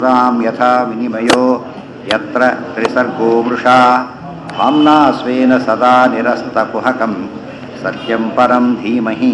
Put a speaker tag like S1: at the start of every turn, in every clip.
S1: तां यथा विनिमयो यत्र त्रिसर्गो मृषा धाम्ना स्वेन सदा निरस्तकुहकं सत्यं परं धीमहि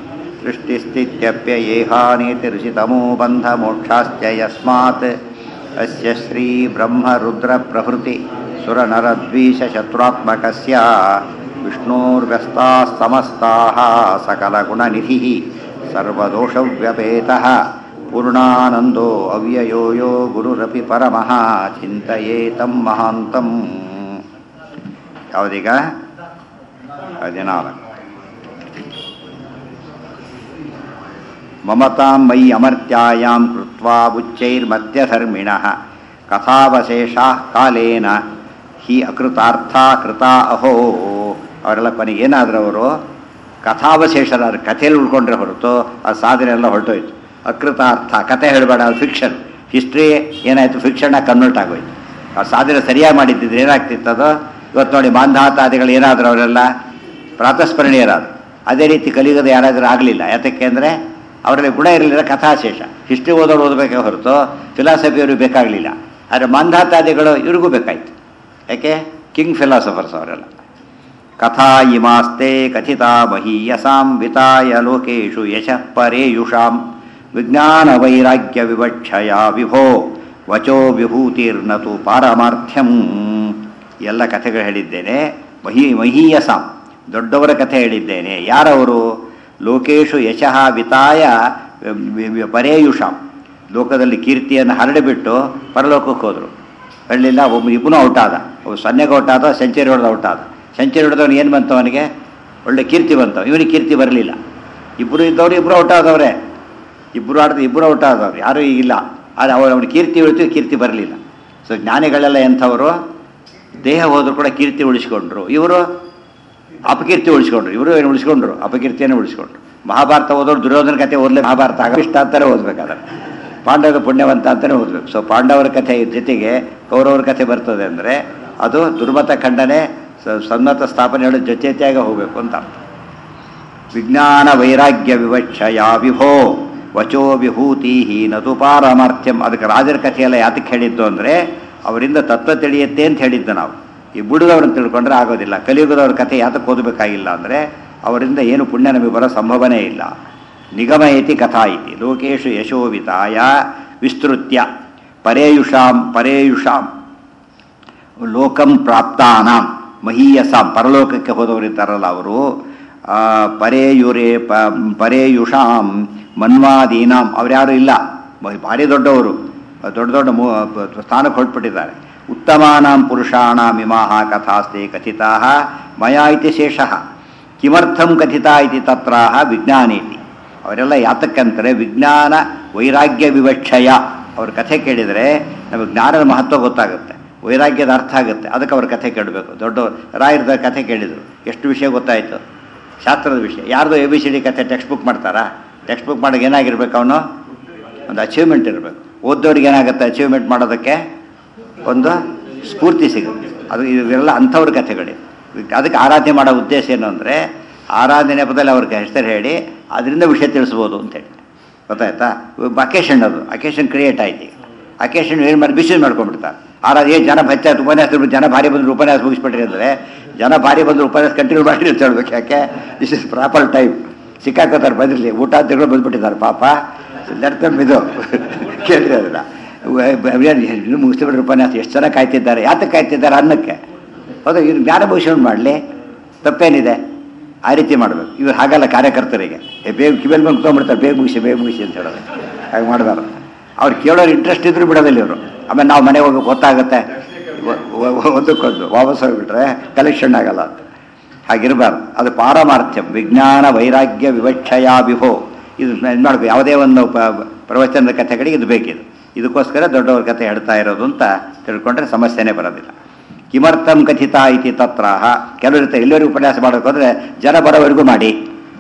S1: सृष्टिस्थित्यप्ययेहानेतिरुचितमो बन्धमोक्षाश्च यस्मात् अस्य श्रीब्रह्मरुद्रप्रभृति सुरनरद्वीषशत्रुत्मकस्य विष्णोर्व्यस्ताः समस्ताः सकलगुणनिधिः सर्वदोषव्यपेतः पूर्णानन्दो ಅವ್ಯಯೋ ಯೋ ಗುರುರಪಿ ಪರಮಃ ಚಿಂತೆಯೇತಂ ಮಹಾಂತಂ ಯಾವುದೀಗ ಹದಿನಾಲ್ಕು ಮಮತಾಂ ಮಯಿ ಅಮರ್ತ್ಯಾಯಾಂ ಕೃತ್ವಾ ಉಚ್ಚೈರ್ಮಧ್ಯಧರ್ಮಿಣಃ ಕಥಾವಶೇಷಾ ಕಾಲೇನ ಹಿ ಅಕೃತಾರ್ಥ ಕೃತ ಅಹೋ ಅವರೆಲ್ಲ ಕೊನೆಗೆ ಏನಾದ್ರು ಅವರು ಕಥಾವಶೇಷರ ಕಥೆಯಲ್ಲಿ ಉಳ್ಕೊಂಡ್ರೆ ಹೊರತು ಆ ಸಾಧನೆ ಎಲ್ಲ ಹೊರಟೋಯ್ತು ಅಕೃತಾರ್ಥ ಕತೆ ಹೇಳಬೇಡ ಅದು ಫಿಕ್ಷನ್ ಹಿಸ್ಟ್ರಿ ಏನಾಯಿತು ಫಿಕ್ಷನ್ನಾಗಿ ಕನ್ವರ್ಟ್ ಆಗೋಯ್ತು ಆ ಸಾಧನೆ ಸರಿಯಾಗಿ ಮಾಡಿದ್ದಿದ್ರೆ ಏನಾಗ್ತಿತ್ತು ಅದು ಇವತ್ತು ನೋಡಿ ಮಾಂಧಾತಾದಿಗಳು ಏನಾದರೂ ಅವರೆಲ್ಲ ಪ್ರಾತಸ್ಮರಣೀಯರಾದ್ರು ಅದೇ ರೀತಿ ಕಲಿಯುಗದ ಯಾರಾದರೂ ಆಗಲಿಲ್ಲ ಯಾತಕ್ಕೆ ಅಂದರೆ ಅವರಲ್ಲಿ ಗುಣ ಇರಲಿಲ್ಲ ಕಥಾಶೇಷ ಹಿಸ್ಟ್ರಿ ಓದೋರು ಓದಬೇಕೇ ಹೊರತು ಫಿಲಾಸಫಿಯವರು ಬೇಕಾಗಲಿಲ್ಲ ಆದರೆ ಮಾಂಧಾತಾದಿಗಳು ಇವ್ರಿಗೂ ಬೇಕಾಯಿತು ಯಾಕೆ ಕಿಂಗ್ ಫಿಲಾಸಫರ್ಸ್ ಅವರೆಲ್ಲ ಕಥಾ ಇಮಾಸ್ತೆ ಕಥಿತಾ ಮಹೀಯಸಾಂ ವಿತಾಯ ಲೋಕೇಶು ಯಶಃ ಪರೇಯುಷಾಂ ವಿಜ್ಞಾನ ವೈರಾಗ್ಯ ವಿವಕ್ಷಯ ವಿಭೋ ವಚೋ ವಿಭೂತಿರ್ನತು ಪಾರಮಾರ್ಥ್ಯಂ ಎಲ್ಲ ಕಥೆಗಳು ಹೇಳಿದ್ದೇನೆ ಮಹಿ ಮಹೀಯಸಾಂ ದೊಡ್ಡವರ ಕಥೆ ಹೇಳಿದ್ದೇನೆ ಯಾರವರು ಲೋಕೇಶು ಯಶಃ ವಿತಾಯ ಪರೇಯುಷಾಂ ಲೋಕದಲ್ಲಿ ಕೀರ್ತಿಯನ್ನು ಹರಡಿಬಿಟ್ಟು ಪರಲೋಕಕ್ಕೆ ಹೋದರು ಹೇಳಲಿಲ್ಲ ಒಬ್ಬ ಇಬ್ಬನು ಔಟ್ ಆದ ಒಬ್ಬ ಸೊನ್ನೆಗೆ ಔಟ್ ಆದ ಸೆಂಚುರಿ ಹೊಡೆದ ಔಟ್ ಆದ ಸೆಂಚುರಿ ಹೊಡೆದವನು ಏನು ಬಂತು ಅವನಿಗೆ ಒಳ್ಳೆ ಕೀರ್ತಿ ಬಂತು ಇವನಿಗೆ ಕೀರ್ತಿ ಬರಲಿಲ್ಲ ಇಬ್ಬರು ಇದ್ದವರು ಇಬ್ಬರು ಔಟ್ ಆದವ್ರೆ ಇಬ್ಬರು ಆಡಿದ್ರೆ ಇಬ್ಬರು ಔಟ್ ಆದವ್ರು ಯಾರೂ ಈಗಿಲ್ಲ ಆದರೆ ಅವ್ರು ಅವ್ನ ಕೀರ್ತಿ ಉಳಿತು ಕೀರ್ತಿ ಬರಲಿಲ್ಲ ಸೊ ಜ್ಞಾನಿಗಳೆಲ್ಲ ಎಂಥವರು ದೇಹ ಹೋದರೂ ಕೂಡ ಕೀರ್ತಿ ಉಳಿಸ್ಕೊಂಡ್ರು ಇವರು ಅಪಕೀರ್ತಿ ಉಳಿಸ್ಕೊಂಡ್ರು ಇವರು ಏನು ಉಳಿಸ್ಕೊಂಡ್ರು ಅಪಕೀರ್ತಿಯನ್ನು ಉಳಿಸ್ಕೊಂಡ್ರು ಮಹಾಭಾರತ ಓದೋರು ದುರ್ಯೋಧನ ಕಥೆ ಓದಲೇ ಮಹಾಭಾರತ ಆಗ ಇಷ್ಟ ಅಂತಾನೆ ಓದ್ಬೇಕಾದ್ರೆ ಪಾಂಡವ ಪುಣ್ಯವಂತ ಅಂತಲೇ ಓದಬೇಕು ಸೊ ಪಾಂಡವರ ಕಥೆ ಜೊತೆಗೆ ಕೌರವರ ಕಥೆ ಬರ್ತದೆ ಅಂದರೆ ಅದು ದುರ್ಮತ ಖಂಡನೆ ಸನ್ನತ ಸ್ಥಾಪನೆ ಹೇಳೋ ಜೊತೆಯಾಗಿ ಹೋಗಬೇಕು ಅಂತ ಅರ್ಥ ವಿಜ್ಞಾನ ವೈರಾಗ್ಯ ವಿವಕ್ಷಯ ವಿಭೋ ವಚೋ ವಿಭೂತಿ ನತು ಪಾರಮಾರ್ಥ್ಯಂ ಅದಕ್ಕೆ ರಾಜರ ಕಥೆಯೆಲ್ಲ ಯಾತಕ್ಕೆ ಹೇಳಿದ್ದು ಅಂದರೆ ಅವರಿಂದ ತತ್ವ ತಿಳಿಯುತ್ತೆ ಅಂತ ಹೇಳಿದ್ದು ನಾವು ಈ ಬುಡದವ್ರನ್ನ ತಿಳ್ಕೊಂಡ್ರೆ ಆಗೋದಿಲ್ಲ ಕಲಿಯುಗದವ್ರ ಕಥೆ ಯಾತಕ್ಕೆ ಓದಬೇಕಾಗಿಲ್ಲ ಅಂದರೆ ಅವರಿಂದ ಏನು ಪುಣ್ಯ ನಮಗೆ ಬರೋ ಸಂಭವನೇ ಇಲ್ಲ ನಿಗಮ ಇತಿ ಕಥಾ ಇತಿ ಲೋಕೇಶು ಯಶೋವಿತಾಯ ವಿಸ್ತೃತ್ಯ ಪರೇಯುಷಾಂ ಪರೇಯುಷಾಂ ಲೋಕಂ ಪ್ರಾಪ್ತಾನಾಂ ಮಹೀಯಸಾಂ ಪರಲೋಕಕ್ಕೆ ಹೋದವರಿದ್ದಾರಲ್ಲ ಅವರು ಪರೇಯುರೇ ಪ ಪರೇಯುಷಾಂ ಮನ್ವಾದೀನಾಂ ಅವ್ರ್ಯಾರು ಇಲ್ಲ ಭಾರಿ ದೊಡ್ಡವರು ದೊಡ್ಡ ದೊಡ್ಡ ಮೂ ಸ್ಥಾನಕ್ಕೆ ಹೊರಟ್ಬಿಟ್ಟಿದ್ದಾರೆ ಉತ್ತಮಾನಾಂ ಪುರುಷಾಣಾಂ ಇಮಾಹ ಕಥಾಸ್ತೆ ಕಥಿತಾ ಮಯಾ ಇತಿ ಶೇಷಃ ಕಿಮರ್ಥಂ ಕಥಿತಾ ಇತಿ ತತ್ರಾಹ ವಿಜ್ಞಾನೇತಿ ಅವರೆಲ್ಲ ಯಾತಕ್ಕಂತಾರೆ ವಿಜ್ಞಾನ ವೈರಾಗ್ಯ ವಿವಕ್ಷಯ ಅವ್ರ ಕಥೆ ಕೇಳಿದರೆ ನಮಗೆ ಜ್ಞಾನದ ಮಹತ್ವ ಗೊತ್ತಾಗುತ್ತೆ ವೈರಾಗ್ಯದ ಅರ್ಥ ಆಗುತ್ತೆ ಅದಕ್ಕೆ ಅವ್ರ ಕಥೆ ಕೇಳಬೇಕು ದೊಡ್ಡ ರಾಯರದ ಕಥೆ ಕೇಳಿದರು ಎಷ್ಟು ವಿಷಯ ಗೊತ್ತಾಯಿತು ಶಾಸ್ತ್ರದ ವಿಷಯ ಯಾರ್ದು ಎ ಬಿ ಸಿ ಡಿ ಕಥೆ ಟೆಕ್ಸ್ಟ್ ಬುಕ್ ಮಾಡ್ತಾರಾ ಟೆಕ್ಸ್ಟ್ ಬುಕ್ ಮಾಡೋಕೆ ಏನಾಗಿರ್ಬೇಕು ಅವನು ಒಂದು ಅಚೀವ್ಮೆಂಟ್ ಇರಬೇಕು ಓದೋರಿಗೆ ಏನಾಗುತ್ತೆ ಅಚೀವ್ಮೆಂಟ್ ಮಾಡೋದಕ್ಕೆ ಒಂದು ಸ್ಫೂರ್ತಿ ಸಿಗುತ್ತೆ ಅದು ಇದೆಲ್ಲ ಅಂಥವ್ರ ಕಥೆಗಳೇ ಅದಕ್ಕೆ ಆರಾಧನೆ ಮಾಡೋ ಉದ್ದೇಶ ಏನು ಅಂದರೆ ಆರಾಧನೆ ಪದದಲ್ಲಿ ಅವ್ರಿಗೆ ಹೆಸರು ಹೇಳಿ ಅದರಿಂದ ವಿಷಯ ತಿಳಿಸ್ಬೋದು ಅಂತೇಳಿ ಗೊತ್ತಾಯ್ತಾ ಅಕೇಶನ್ ಅದು ಅಕೇಶನ್ ಕ್ರಿಯೇಟ್ ಆಯ್ತು ಈಗ ಅಕೇಶನ್ ಏನು ಮಾಡಿ ಬಿಸಿ ಮಾಡ್ಕೊಂಡ್ಬಿಡ್ತಾರೆ ಆರಾಧ ಏನು ಜನ ಬಚ್ಚ ಉಪನ್ಯಾಸ ಜನ ಭಾರಿ ಬಂದರು ಉಪನ್ಯಾಸ ಮುಗಿಸ್ಬಿಟ್ರಿ ಅಂದರೆ ಜನ ಭಾರಿ ಬಂದರು ಉಪನ್ಯಾಸ ಕಂಟಿನ್ಯೂ ಮಾಡಿ ಅಂತ ಹೇಳ್ಬೇಕು ಯಾಕೆ ದಿಸ್ ಇಸ್ ಪ್ರಾಪರ್ ಟೈಮ್ ಸಿಕ್ಕಾಕೋತಾರೆ ಬಂದಿರಲಿ ಊಟ ತಿರುಗಳು ಬಂದ್ಬಿಟ್ಟಿದ್ದಾರೆ ಪಾಪ ನರ್ತಮ್ ಇದು ಕೇಳಿದ್ರೆ ಅದನ್ನ ಮುಗಿಸ್ಬಿಟ್ರೆ ಉಪನ್ಯಾಸ ಎಷ್ಟು ಜನ ಕಾಯ್ತಿದ್ದಾರೆ ಯಾತಕ್ಕೆ ಕಾಯ್ತಿದ್ದಾರೆ ಅನ್ನಕ್ಕೆ ಹೌದಾ ಇವ್ರು ಜ್ಞಾನ ಭೂಷಣ ಮಾಡಲಿ ತಪ್ಪೇನಿದೆ ಆ ರೀತಿ ಮಾಡಬೇಕು ಇವ್ರು ಹಾಗಲ್ಲ ಕಾರ್ಯಕರ್ತರಿಗೆ ಏ ಬೇಗ ಕಿವಿಯಲ್ಲಿ ಬಂದು ತೊಗೊಂಡ್ಬಿಡ್ತಾರೆ ಬೇಗ ಮುಗಿಸಿ ಬೇಗ ಮುಗಿಸಿ ಅಂತ ಹೇಳೋದು ಹಾಗೆ ಮಾಡಬಾರ್ದು ಅವ್ರು ಕೇಳೋರು ಇಂಟ್ರೆಸ್ಟ್ ಇದ್ರೂ ಬಿಡೋದಿಲ್ಲ ಇವರು ಆಮೇಲೆ ನಾವು ಮನೆಗೆ ಹೋಗಿ ಗೊತ್ತಾಗುತ್ತೆ ಒಂದಕ್ಕೊಂದು ವಾಪಸ್ ಹೋಗಿಬಿಟ್ರೆ ಕಲೆಕ್ಷನ್ ಆಗಲ್ಲ ಅಂತ ಹಾಗಿರಬಾರ್ದು ಅದು ಪಾರಮಾರ್ಥ್ಯಂ ವಿಜ್ಞಾನ ವೈರಾಗ್ಯ ವಿವಕ್ಷಯ ವಿಭೋ ಇದು ಇದು ಮಾಡಬೇಕು ಯಾವುದೇ ಒಂದು ಪ್ರವಚನದ ಕಥೆಗಳಿಗೆ ಇದು ಬೇಕಿದು ಇದಕ್ಕೋಸ್ಕರ ದೊಡ್ಡವ್ರ ಕಥೆ ಹೇಳ್ತಾ ಇರೋದು ಅಂತ ತಿಳ್ಕೊಂಡ್ರೆ ಸಮಸ್ಯೆನೇ ಬರೋದಿಲ್ಲ ಕಿಮರ್ಥಂ ಕಥಿತ ಇತಿ ತತ್ರಾಹ ಕೆಲವರು ಇರ್ತಾರೆ ಎಲ್ಲರಿಗೂ ಉಪನ್ಯಾಸ ಮಾಡೋಕೆ ಹೋದರೆ ಜನ ಬರೋವರೆಗೂ ಮಾಡಿ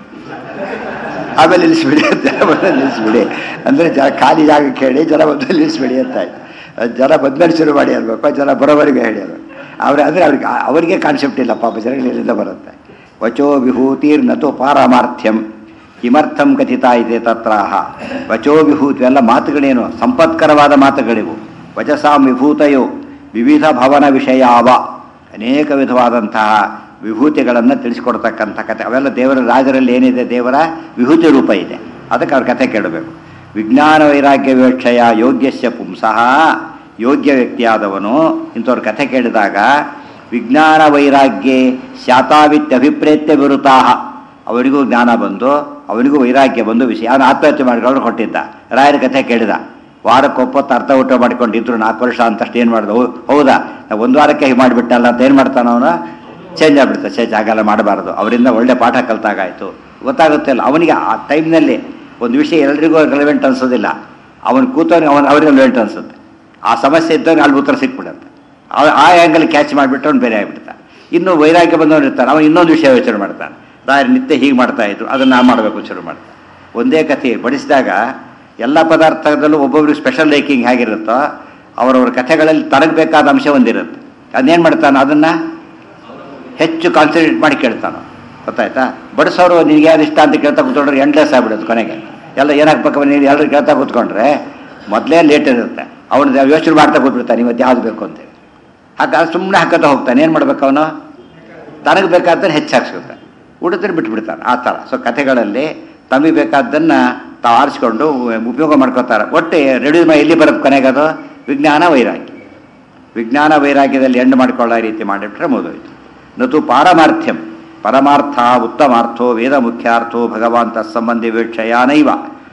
S1: ಆಮೇಲೆ ನಿಲ್ಲಿಸ್ಬಿಡಿ ಜನ ಬಂದು ನಿಲ್ಲಿಸ್ಬಿಡಿ ಅಂದರೆ ಜನ ಖಾಲಿ ಜಾಗಕ್ಕೆ ಹೇಳಿ ಜನ ಬಂದು ನಿಲ್ಲಿಸ್ಬಿಡಿ ಅಂತ ಜನ ಬಂದ್ಮೇಲೆ ಶುರು ಮಾಡಿ ಅನ್ಬೇಕು ಜನ ಬರೋವರೆಗೂ ಹೇಳಿ ಅದು ಅವ್ರು ಅಂದರೆ ಅವ್ರಿಗೆ ಅವರಿಗೆ ಕಾನ್ಸೆಪ್ಟ್ ಇಲ್ಲ ಪಾಪ ಜನಗಳು ಎಲ್ಲಿಂದ ಬರುತ್ತೆ ವಚೋ ವಿಭೂತಿರ್ನತು ಪಾರಮಾರ್ಥ್ಯಂ ಕಿಮರ್ಥಂ ಕಥಿತ ಇದೆ ತತ್ರಾಹ ವಚೋ ವಿಭೂತಿ ಎಲ್ಲ ಮಾತುಗಳೇನು ಸಂಪತ್ಕರವಾದ ಮಾತುಗಳಿವು ವಚಸಾಂ ವಿಭೂತಯೋ ವಿವಿಧ ಭವನ ವಿಷಯಾವ ಅನೇಕ ವಿಧವಾದಂತಹ ವಿಭೂತಿಗಳನ್ನು ತಿಳಿಸಿಕೊಡ್ತಕ್ಕಂಥ ಕಥೆ ಅವೆಲ್ಲ ದೇವರ ರಾಜರಲ್ಲಿ ಏನಿದೆ ದೇವರ ವಿಭೂತಿ ರೂಪ ಇದೆ ಅದಕ್ಕೆ ಅವ್ರ ಕಥೆ ಕೇಳಬೇಕು ವಿಜ್ಞಾನ ವೈರಾಗ್ಯ ವಿವಕ್ಷಯ ಯೋಗ್ಯಸ್ಯ ಪುಂಸಃ ಯೋಗ್ಯ ವ್ಯಕ್ತಿಯಾದವನು ಇಂಥವ್ರ ಕಥೆ ಕೇಳಿದಾಗ ವಿಜ್ಞಾನ ವೈರಾಗ್ಯ ಶಾತಾವಿತ್ಯಭಿಪ್ರೇತ್ಯ ವಿರುತಾಹ ಅವರಿಗೂ ಜ್ಞಾನ ಬಂದು ಅವನಿಗೂ ವೈರಾಗ್ಯ ಬಂದು ವಿಷಯ ಅವನು ಆತ್ಮಹತ್ಯೆ ಮಾಡಿಕೊಂಡು ಹೊಟ್ಟಿದ್ದ ರಾಯರ ಕಥೆ ಕೇಳಿದ ವಾರಕ್ಕೊಪ್ಪತ್ತು ಅರ್ಥ ಊಟ ಮಾಡ್ಕೊಂಡಿದ್ರು ನಾಲ್ಕು ವರ್ಷ ಅಂತಷ್ಟು ಏನು ಮಾಡ್ದ ಹೌ- ಹೌದಾ ನಾವು ಒಂದು ವಾರಕ್ಕೆ ಹೀಗೆ ಮಾಡಿಬಿಟ್ಟಲ್ಲ ಅಂತ ಏನು ಮಾಡ್ತಾನ ಅವನು ಚೇಂಜ್ ಆಗ್ಬಿಡ್ತಾನೆ ಚೇಂಜ್ ಆಗಲ್ಲ ಮಾಡಬಾರ್ದು ಅವರಿಂದ ಒಳ್ಳೆ ಪಾಠ ಕಲ್ತಾಗಾಯ್ತು ಗೊತ್ತಾಗುತ್ತೆ ಅಲ್ಲ ಅವನಿಗೆ ಆ ಟೈಮ್ನಲ್ಲಿ ಒಂದು ವಿಷಯ ಎಲ್ರಿಗೂ ರೆಲೆವೆಂಟ್ ಅನ್ಸೋದಿಲ್ಲ ಅವನು ಕೂತವನಿಗೆ ಅವನು ಅವ್ರಿಗೆ ರೆಲೆವೆಂಟ್ ಅನ್ಸುತ್ತೆ ಆ ಸಮಸ್ಯೆ ಇದ್ದವನಿಗೆ ಅಲ್ಲಿ ಉತ್ತರ ಸಿಕ್ಬಿಡುತ್ತೆ ಆ- ಆ ಆ್ಯಂಗಲ್ ಕ್ಯಾಚ್ ಮಾಡಿಬಿಟ್ಟು ಅವ್ನು ಬೇರೆ ಆಗಿಬಿಡ್ತಾನೆ ಇನ್ನು ವೈರಾಗ್ಯ ಬಂದವನು ಇರ್ತಾನೆ ಅವನು ಇನ್ನೊಂದು ವಿಷಯ ಯೋಚನೆ ಮಾಡ್ತಾನೆ ರಾಯರು ನಿತ್ಯ ಹೀಗೆ ಮಾಡ್ತಾ ಇದ್ರು ಅದನ್ನು ನಾ ಮಾಡಬೇಕು ಶುರು ಮಾಡ್ತಾನೆ ಒಂದೇ ಕಥೆ ಬಡಿಸಿದಾಗ ಎಲ್ಲ ಪದಾರ್ಥದಲ್ಲೂ ಒಬ್ಬೊಬ್ರಿಗೆ ಸ್ಪೆಷಲ್ ಲೈಕಿಂಗ್ ಹೇಗಿರುತ್ತೋ ಅವರವ್ರ ಕಥೆಗಳಲ್ಲಿ ತನಗೆ ಬೇಕಾದ ಅಂಶ ಒಂದಿರುತ್ತೆ ಅದನ್ನೇನು ಮಾಡ್ತಾನೆ ಅದನ್ನು ಹೆಚ್ಚು ಕಾನ್ಸಂಟ್ರೇಟ್ ಮಾಡಿ ಕೇಳ್ತಾನೆ ಗೊತ್ತಾಯ್ತಾ ಬಡಿಸೋರು ನಿನಗೆ ಯಾರು ಇಷ್ಟ ಅಂತ ಕೇಳ್ತಾ ಕೂತ್ಕೊಂಡ್ರೆ ಎಂಡ್ಲೆಸ್ ಆಗ್ಬಿಡುತ್ತೆ ಕೊನೆಗೆ ಎಲ್ಲ ಏನಾಗ್ಬೇಕು ನೀನು ಎಲ್ಲರೂ ಕೇಳ್ತಾ ಕೂತ್ಕೊಂಡ್ರೆ ಮೊದಲೇ ಲೇಟ್ ಇರುತ್ತೆ ಅವನು ಯೋಚನೆ ಮಾಡ್ತಾ ಕೂತ್ಬಿಡ್ತಾನೆ ಇವತ್ತು ಯಾವ್ದು ಬೇಕು ಅಂತೇಳಿ ಹಾಗಾಗಿ ಸುಮ್ಮನೆ ಹಾಕೋತಾ ಹೋಗ್ತಾನೆ ಏನು ಮಾಡ್ಬೇಕು ಅವನು ತನಗೆ ಬೇಕಾದ್ರೆ ಹೆಚ್ಚು ಹಾಕ್ಸ್ಕೊತಾನೆ ಉಳಿದ್ರೆ ಬಿಟ್ಬಿಡ್ತಾನೆ ಆ ಥರ ಸೊ ಕಥೆಗಳಲ್ಲಿ ತಮಗೆ ಬೇಕಾದ್ದನ್ನು ತಾವು ಆರಿಸ್ಕೊಂಡು ಉಪಯೋಗ ಮಾಡ್ಕೋತಾರೆ ಒಟ್ಟು ರೆಡಿ ಎಲ್ಲಿ ಬರುತ್ತೆ ಕೊನೆಗೆ ಅದು ವಿಜ್ಞಾನ ವೈರಾಗ್ಯ ವಿಜ್ಞಾನ ವೈರಾಗ್ಯದಲ್ಲಿ ಎಂಡ್ ಮಾಡ್ಕೊಳ್ಳೋ ರೀತಿ ಮಾಡಿಬಿಟ್ರೆ ಮುಗಿದೋಯ್ತು ನತು ಪಾರಮಾರ್ಥ್ಯಂ ಪರಮಾರ್ಥ ಉತ್ತಮಾರ್ಥೋ ವೇದ ಮುಖ್ಯಾರ್ಥೋ ಭಗವಾನ್ ತತ್ಸಂಬಂಧಿ ವೀಕ್ಷಯಾನೈವ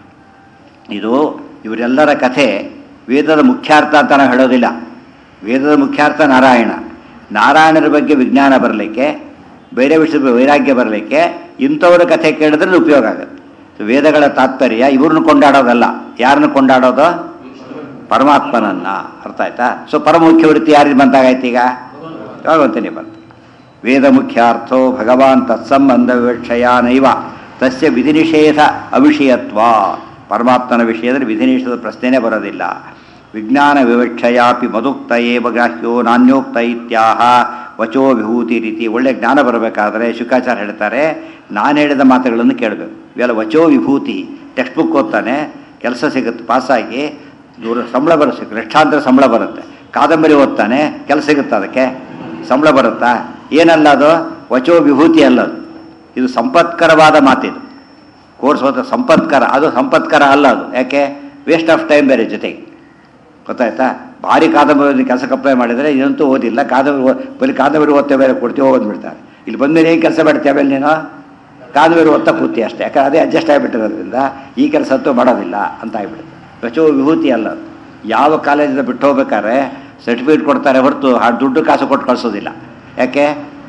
S1: ಇದು ಇವರೆಲ್ಲರ ಕಥೆ ವೇದದ ಮುಖ್ಯಾರ್ಥ ಅಂತ ನಾವು ಹೇಳೋದಿಲ್ಲ ವೇದದ ಮುಖ್ಯಾರ್ಥ ನಾರಾಯಣ ನಾರಾಯಣರ ಬಗ್ಗೆ ವಿಜ್ಞಾನ ಬರಲಿಕ್ಕೆ ಬೇರೆ ವಿಷಯದ ವೈರಾಗ್ಯ ಬರಲಿಕ್ಕೆ ಇಂಥವ್ರ ಕಥೆ ಕೇಳಿದ್ರೆ ಉಪಯೋಗ ಆಗುತ್ತೆ ವೇದಗಳ ತಾತ್ಪರ್ಯ ಇವ್ರನ್ನ ಕೊಂಡಾಡೋದಲ್ಲ ಯಾರನ್ನು ಕೊಂಡಾಡೋದು ಪರಮಾತ್ಮನನ್ನ ಅರ್ಥ ಆಯ್ತಾ ಸೊ ಪರಮುಖ್ಯ ವೃತ್ತಿ ಯಾರಿಗೆ ಬಂತಾಗಾಯ್ತು ಈಗ ಭಗವಂತನೇ ಬಂತು ವೇದ ಮುಖ್ಯಾರ್ಥೋ ಭಗವಾನ್ ತತ್ಸಂಬಂಧ ವಿವಕ್ಷಯಾನೈವ ತಸ್ಯ ವಿಧಿನಿಷೇಧ ಅವಿಷಯತ್ವ ಪರಮಾತ್ಮನ ವಿಷಯದಲ್ಲಿ ವಿಧಿನಿಷೇಧದ ಪ್ರಶ್ನೆನೇ ಬರೋದಿಲ್ಲ ವಿಜ್ಞಾನ ವಿವಕ್ಷಯಾಪಿ ಮದುಕ್ತ ಏವ ಗ್ರಾಹ್ಯೋ ನಾಣ್ಯೋಕ್ತ ಇತ್ಯಾಹ ವಚೋ ವಿಭೂತಿ ರೀತಿ ಒಳ್ಳೆ ಜ್ಞಾನ ಬರಬೇಕಾದ್ರೆ ಶುಕಾಚಾರ ಹೇಳ್ತಾರೆ ನಾನು ಹೇಳಿದ ಮಾತುಗಳನ್ನು ಕೇಳಬೇಕು ಇವೆಲ್ಲ ವಚೋ ವಿಭೂತಿ ಟೆಕ್ಸ್ಟ್ ಬುಕ್ ಓದ್ತಾನೆ ಕೆಲಸ ಸಿಗುತ್ತೆ ಪಾಸಾಗಿ ದೂರ ಸಂಬಳ ಬರುತ್ತೆ ಲಕ್ಷಾಂತರ ಸಂಬಳ ಬರುತ್ತೆ ಕಾದಂಬರಿ ಓದ್ತಾನೆ ಕೆಲಸ ಸಿಗುತ್ತೆ ಅದಕ್ಕೆ ಸಂಬಳ ಬರುತ್ತಾ ಏನಲ್ಲ ಅದು ವಚೋ ವಿಭೂತಿ ಅಲ್ಲ ಅದು ಇದು ಸಂಪತ್ಕರವಾದ ಮಾತಿದು ಕೋರ್ಸ್ ಓದ ಸಂಪತ್ಕರ ಅದು ಸಂಪತ್ಕರ ಅಲ್ಲ ಅದು ಯಾಕೆ ವೇಸ್ಟ್ ಆಫ್ ಟೈಮ್ ಬೇರೆ ಜೊತೆಗೆ ಗೊತ್ತಾಯ್ತಾ ಭಾರಿ ಕಾದಂಬರಿ ಕೆಲಸಕ್ಕೆ ಅಪ್ಲೈ ಮಾಡಿದರೆ ಇದಂತೂ ಓದಿಲ್ಲ ಕಾದಂಬರಿ ಓ- ಬರೀ ಕಾದಂಬರಿ ಓದ್ತೇವೆ ಬೇರೆ ಕೊಡ್ತೀವಿ ಓದ್ಬಿಡ್ತಾರೆ ಇಲ್ಲಿ ಬಂದರೆ ಏನು ಕೆಲಸ ಮಾಡ್ತೇವೆ ಅಲ್ಲಿ ನೀನು ಕಾದಂಬರಿ ಓದ್ತಾ ಕೂತಿ ಅಷ್ಟೇ ಯಾಕಂದ್ರೆ ಅದೇ ಅಡ್ಜಸ್ಟ್ ಆಗಿಬಿಟ್ಟಿರೋದ್ರಿಂದ ಈ ಕೆಲಸ ಅಂತೂ ಮಾಡೋದಿಲ್ಲ ಅಂತ ಆಗಿಬಿಡುತ್ತೆ ವಚೋ ವಿಭೂತಿ ಅಲ್ಲ ಅದು. ಯಾವ ಕಾಲೇಜಿಂದ ಬಿಟ್ಟು ಹೋಗ್ಬೇಕಾದ್ರೆ ಸರ್ಟಿಫಿಕೇಟ್ ಕೊಡ್ತಾರೆ ಹೊರತು ಆ ದುಡ್ಡು ಕಾಸು ಕೊಟ್ಟು ಕಳಿಸೋದಿಲ್ಲ ಯಾಕೆ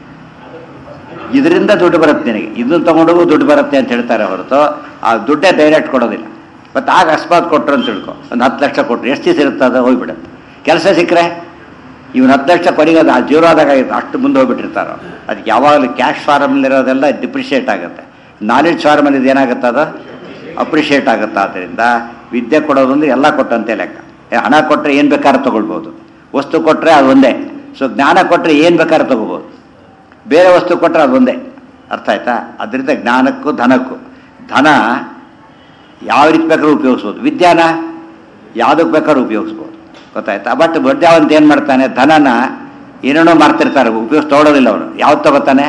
S1: ಇದರಿಂದ ದುಡ್ಡು ಬರುತ್ತೆ ನಿನಗೆ ಇದನ್ನು ತಗೊಂಡು ದುಡ್ಡು ಬರುತ್ತೆ ಅಂತ ಹೇಳ್ತಾರೆ ಹೊರತು ಆ ದುಡ್ಡೇ ಡೈರೆಕ್ಟ್ ಕೊಡೋದಿಲ್ಲ ಮತ್ತು ಆಗ ಅಕಸ್ಮಾತ್ ಕೊಟ್ಟರು ಅಂತ ತಿಳ್ಕೊ ಒಂದು ಹತ್ತು ಲಕ್ಷ ಕೊಟ್ಟರು ಎಷ್ಟು ದಿವಸ ಇರುತ್ತೆ ಅದು ಹೋಗ್ಬಿಡುತ್ತೆ ಕೆಲಸ ಸಿಕ್ಕರೆ ಇವನು ಹತ್ತು ಲಕ್ಷ ಕೊನೆಗೆ ಅದು ಜೀರೋ ಆದಾಗ ಅಷ್ಟು ಮುಂದೆ ಹೋಗ್ಬಿಟ್ಟಿರ್ತಾರೋ ಅದಕ್ಕೆ ಯಾವಾಗಲೂ ಕ್ಯಾಶ್ ಫಾರಮಲ್ಲಿರೋದೆಲ್ಲ ಡಿಪ್ರಿಷಿಯೇಟ್ ಆಗುತ್ತೆ ನಾಲೆಡ್ಜ್ ಫಾರಮಲ್ಲಿ ಇದು ಏನಾಗುತ್ತೆ ಅದು ಅಪ್ರಿಷಿಯೇಟ್ ಆಗುತ್ತೆ ಆದ್ದರಿಂದ ವಿದ್ಯೆ ಕೊಡೋದು ಅಂದ್ರೆ ಎಲ್ಲ ಕೊಟ್ಟಂತೆ ಲೆಕ್ಕ ಏ, ಹಣ ಕೊಟ್ಟರೆ ಏನು ಬೇಕಾದ್ರೂ ತೊಗೊಳ್ಬೋದು ವಸ್ತು ಕೊಟ್ಟರೆ ಅದು ಒಂದೇ ಸೊ ಜ್ಞಾನ ಕೊಟ್ಟರೆ ಏನು ಬೇಕಾದ್ರೂ ತೊಗೋಬೋದು ಬೇರೆ ವಸ್ತು ಕೊಟ್ಟರೆ ಅದು ಒಂದೇ ಅರ್ಥ ಆಯ್ತಾ ಅದರಿಂದ ಜ್ಞಾನಕ್ಕೂ ಧನಕ್ಕೂ ಧನ ಯಾವ ರೀತಿ ಬೇಕಾದ್ರೂ ಉಪಯೋಗಿಸ್ಬೋದು ವಿದ್ಯಾನ ಯಾವುದಕ್ಕೆ ಬೇಕಾದ್ರೂ ಉಪಯೋಗಿಸ್ಬೋದು ಗೊತ್ತಾಯ್ತಾ ಬಟ್ ಬಡ್ಡಾವಂತ ಏನು ಮಾಡ್ತಾನೆ ಧನನ ಏನೇನೋ ಮಾಡ್ತಿರ್ತಾರೆ ಉಪಯೋಗಿಸ್ ತೊಗೊಳೋದಿಲ್ಲ ಅವನು ಯಾವ್ದು ತಗೋತಾನೆ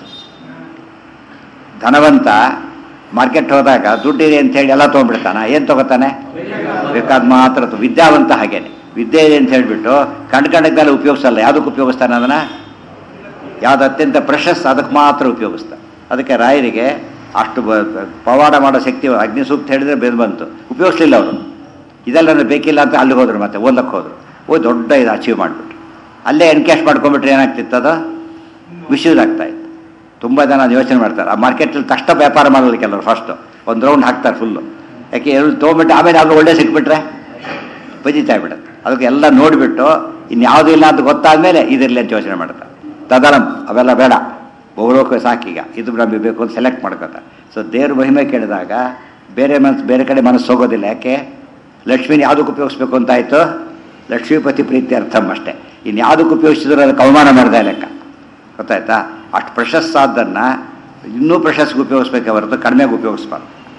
S1: ಧನವಂತ ಮಾರ್ಕೆಟ್ ಹೋದಾಗ ದುಡ್ಡಿದೆ ಅಂತ ಹೇಳಿ ಎಲ್ಲ ತೊಗೊಂಡ್ಬಿಡ್ತಾನ ಏನು ತಗೋತಾನೆ ಬೇಕಾದ ಮಾತ್ರ ತಗೋ- ವಿದ್ಯಾವಂತ ಹಾಗೇನೆ ವಿದ್ಯೆ ಇದೆ ಅಂತ ಹೇಳಿಬಿಟ್ಟು ಕಂಡು ಕಂಡಕ್ಕೆಲ್ಲ ಉಪಯೋಗಿಸಲ್ಲ ಯಾವುದಕ್ಕೆ ಉಪಯೋಗಿಸ್ತಾನೆ ಅದನ್ನ ಯಾವ್ದು ಅತ್ಯಂತ ಪ್ರಶಸ್ತ ಅದಕ್ಕೆ ಮಾತ್ರ ಉಪಯೋಗಿಸ್ತಾರೆ ಅದಕ್ಕೆ ರಾಯರಿಗೆ ಅಷ್ಟು ಬ- ಬ- ಪವಾಡ ಮಾಡೋ ಶಕ್ತಿ ಅಗ್ನಿ ಸೂಕ್ತ ಹೇಳಿದ್ರೆ ಬೆಂದು ಬಂತು ಉಪಯೋಗಿಸ್ಲಿಲ್ಲ ಅವರು ಇದೆಲ್ಲ ನನಗೆ ಬೇಕಿಲ್ಲ ಅಂತ ಅಲ್ಲಿ ಹೋದ್ರು ಮತ್ತೆ ಓದಕ್ಕೆ ಹೋದ್ರು ಓ ದೊಡ್ಡ ಇದು ಅಚೀವ್ ಮಾಡಿಬಿಟ್ರು ಅಲ್ಲೇ ಎನ್ಕ್ಯಾಶ್ ಮಾಡ್ಕೊಂಡ್ಬಿಟ್ರೆ ಏನಾಗ್ತಿತ್ತು ಅದು ಮಿಸ್ಯೂಸ್ ಆಗ್ತಾ ಇತ್ತು ತುಂಬ ಜನ ಅದ್ ಯೋಚನೆ ಮಾಡ್ತಾರೆ ಆ ಮಾರ್ಕೆಟಲ್ಲಿ ತಕ್ಷಣ ವ್ಯಾಪಾರ ಮಾಡೋದು ಕೆಲವರು ಫಸ್ಟು ಒಂದು ರೌಂಡ್ ಹಾಕ್ತಾರೆ ಫುಲ್ಲು ಯಾಕೆ ಎರಡು ತೊಗೊಂಬಿಟ್ಟು ಆಮೇಲೆ ಯಾವುದು ಒಳ್ಳೆ ಸಿಕ್ಬಿಟ್ರೆ ಬಜಿತಾ ಬಿಡುತ್ತೆ ಅದಕ್ಕೆ ಎಲ್ಲ ನೋಡಿಬಿಟ್ಟು ಇನ್ಯಾವುದೂ ಇಲ್ಲ ಅಂತ ಗೊತ್ತಾದ್ಮೇಲೆ ಇದಿರಲಿ ಅಂತ ಯೋಚನೆ ಮಾಡ್ತಾರೆ ತದನಂ ಅವೆಲ್ಲ ಬೇಡ ಬಹುಲೋಕ ಸಾಕೀಗ ಇದು ನಮಗೆ ಬೇಕು ಅಂತ ಸೆಲೆಕ್ಟ್ ಮಾಡ್ಕೊತಾರೆ ಸೊ ದೇವ್ರ ಮಹಿಮೆ ಕೇಳಿದಾಗ ಬೇರೆ ಮನಸ್ಸು ಬೇರೆ ಕಡೆ ಮನಸ್ಸು ಹೋಗೋದಿಲ್ಲ ಯಾಕೆ ಲಕ್ಷ್ಮಿನ ಯಾವುದಕ್ಕೆ ಉಪಯೋಗಿಸ್ಬೇಕು ಅಂತ ಆಯಿತು ಲಕ್ಷ್ಮೀಪತಿ ಪ್ರೀತಿ ಅರ್ಥಂ ಅಷ್ಟೇ ಇನ್ನು ಯಾವುದಕ್ಕೆ ಉಪಯೋಗಿಸಿದ್ರು ಅದಕ್ಕೆ ಅವಮಾನ ಮಾಡಿದೆ ಲೆಕ್ಕ ಗೊತ್ತಾಯ್ತಾ ಅಷ್ಟು ಪ್ರಶಸ್ತಾದ್ದನ್ನು ಇನ್ನೂ ಪ್ರಶಸ್ತಿಗೆ ಉಪಯೋಗಿಸ್ಬೇಕೆ ಹೊರತು ಕಡಿಮೆಗೆ ಉಪಯೋಗಿಸ್ಬಾರ್ದು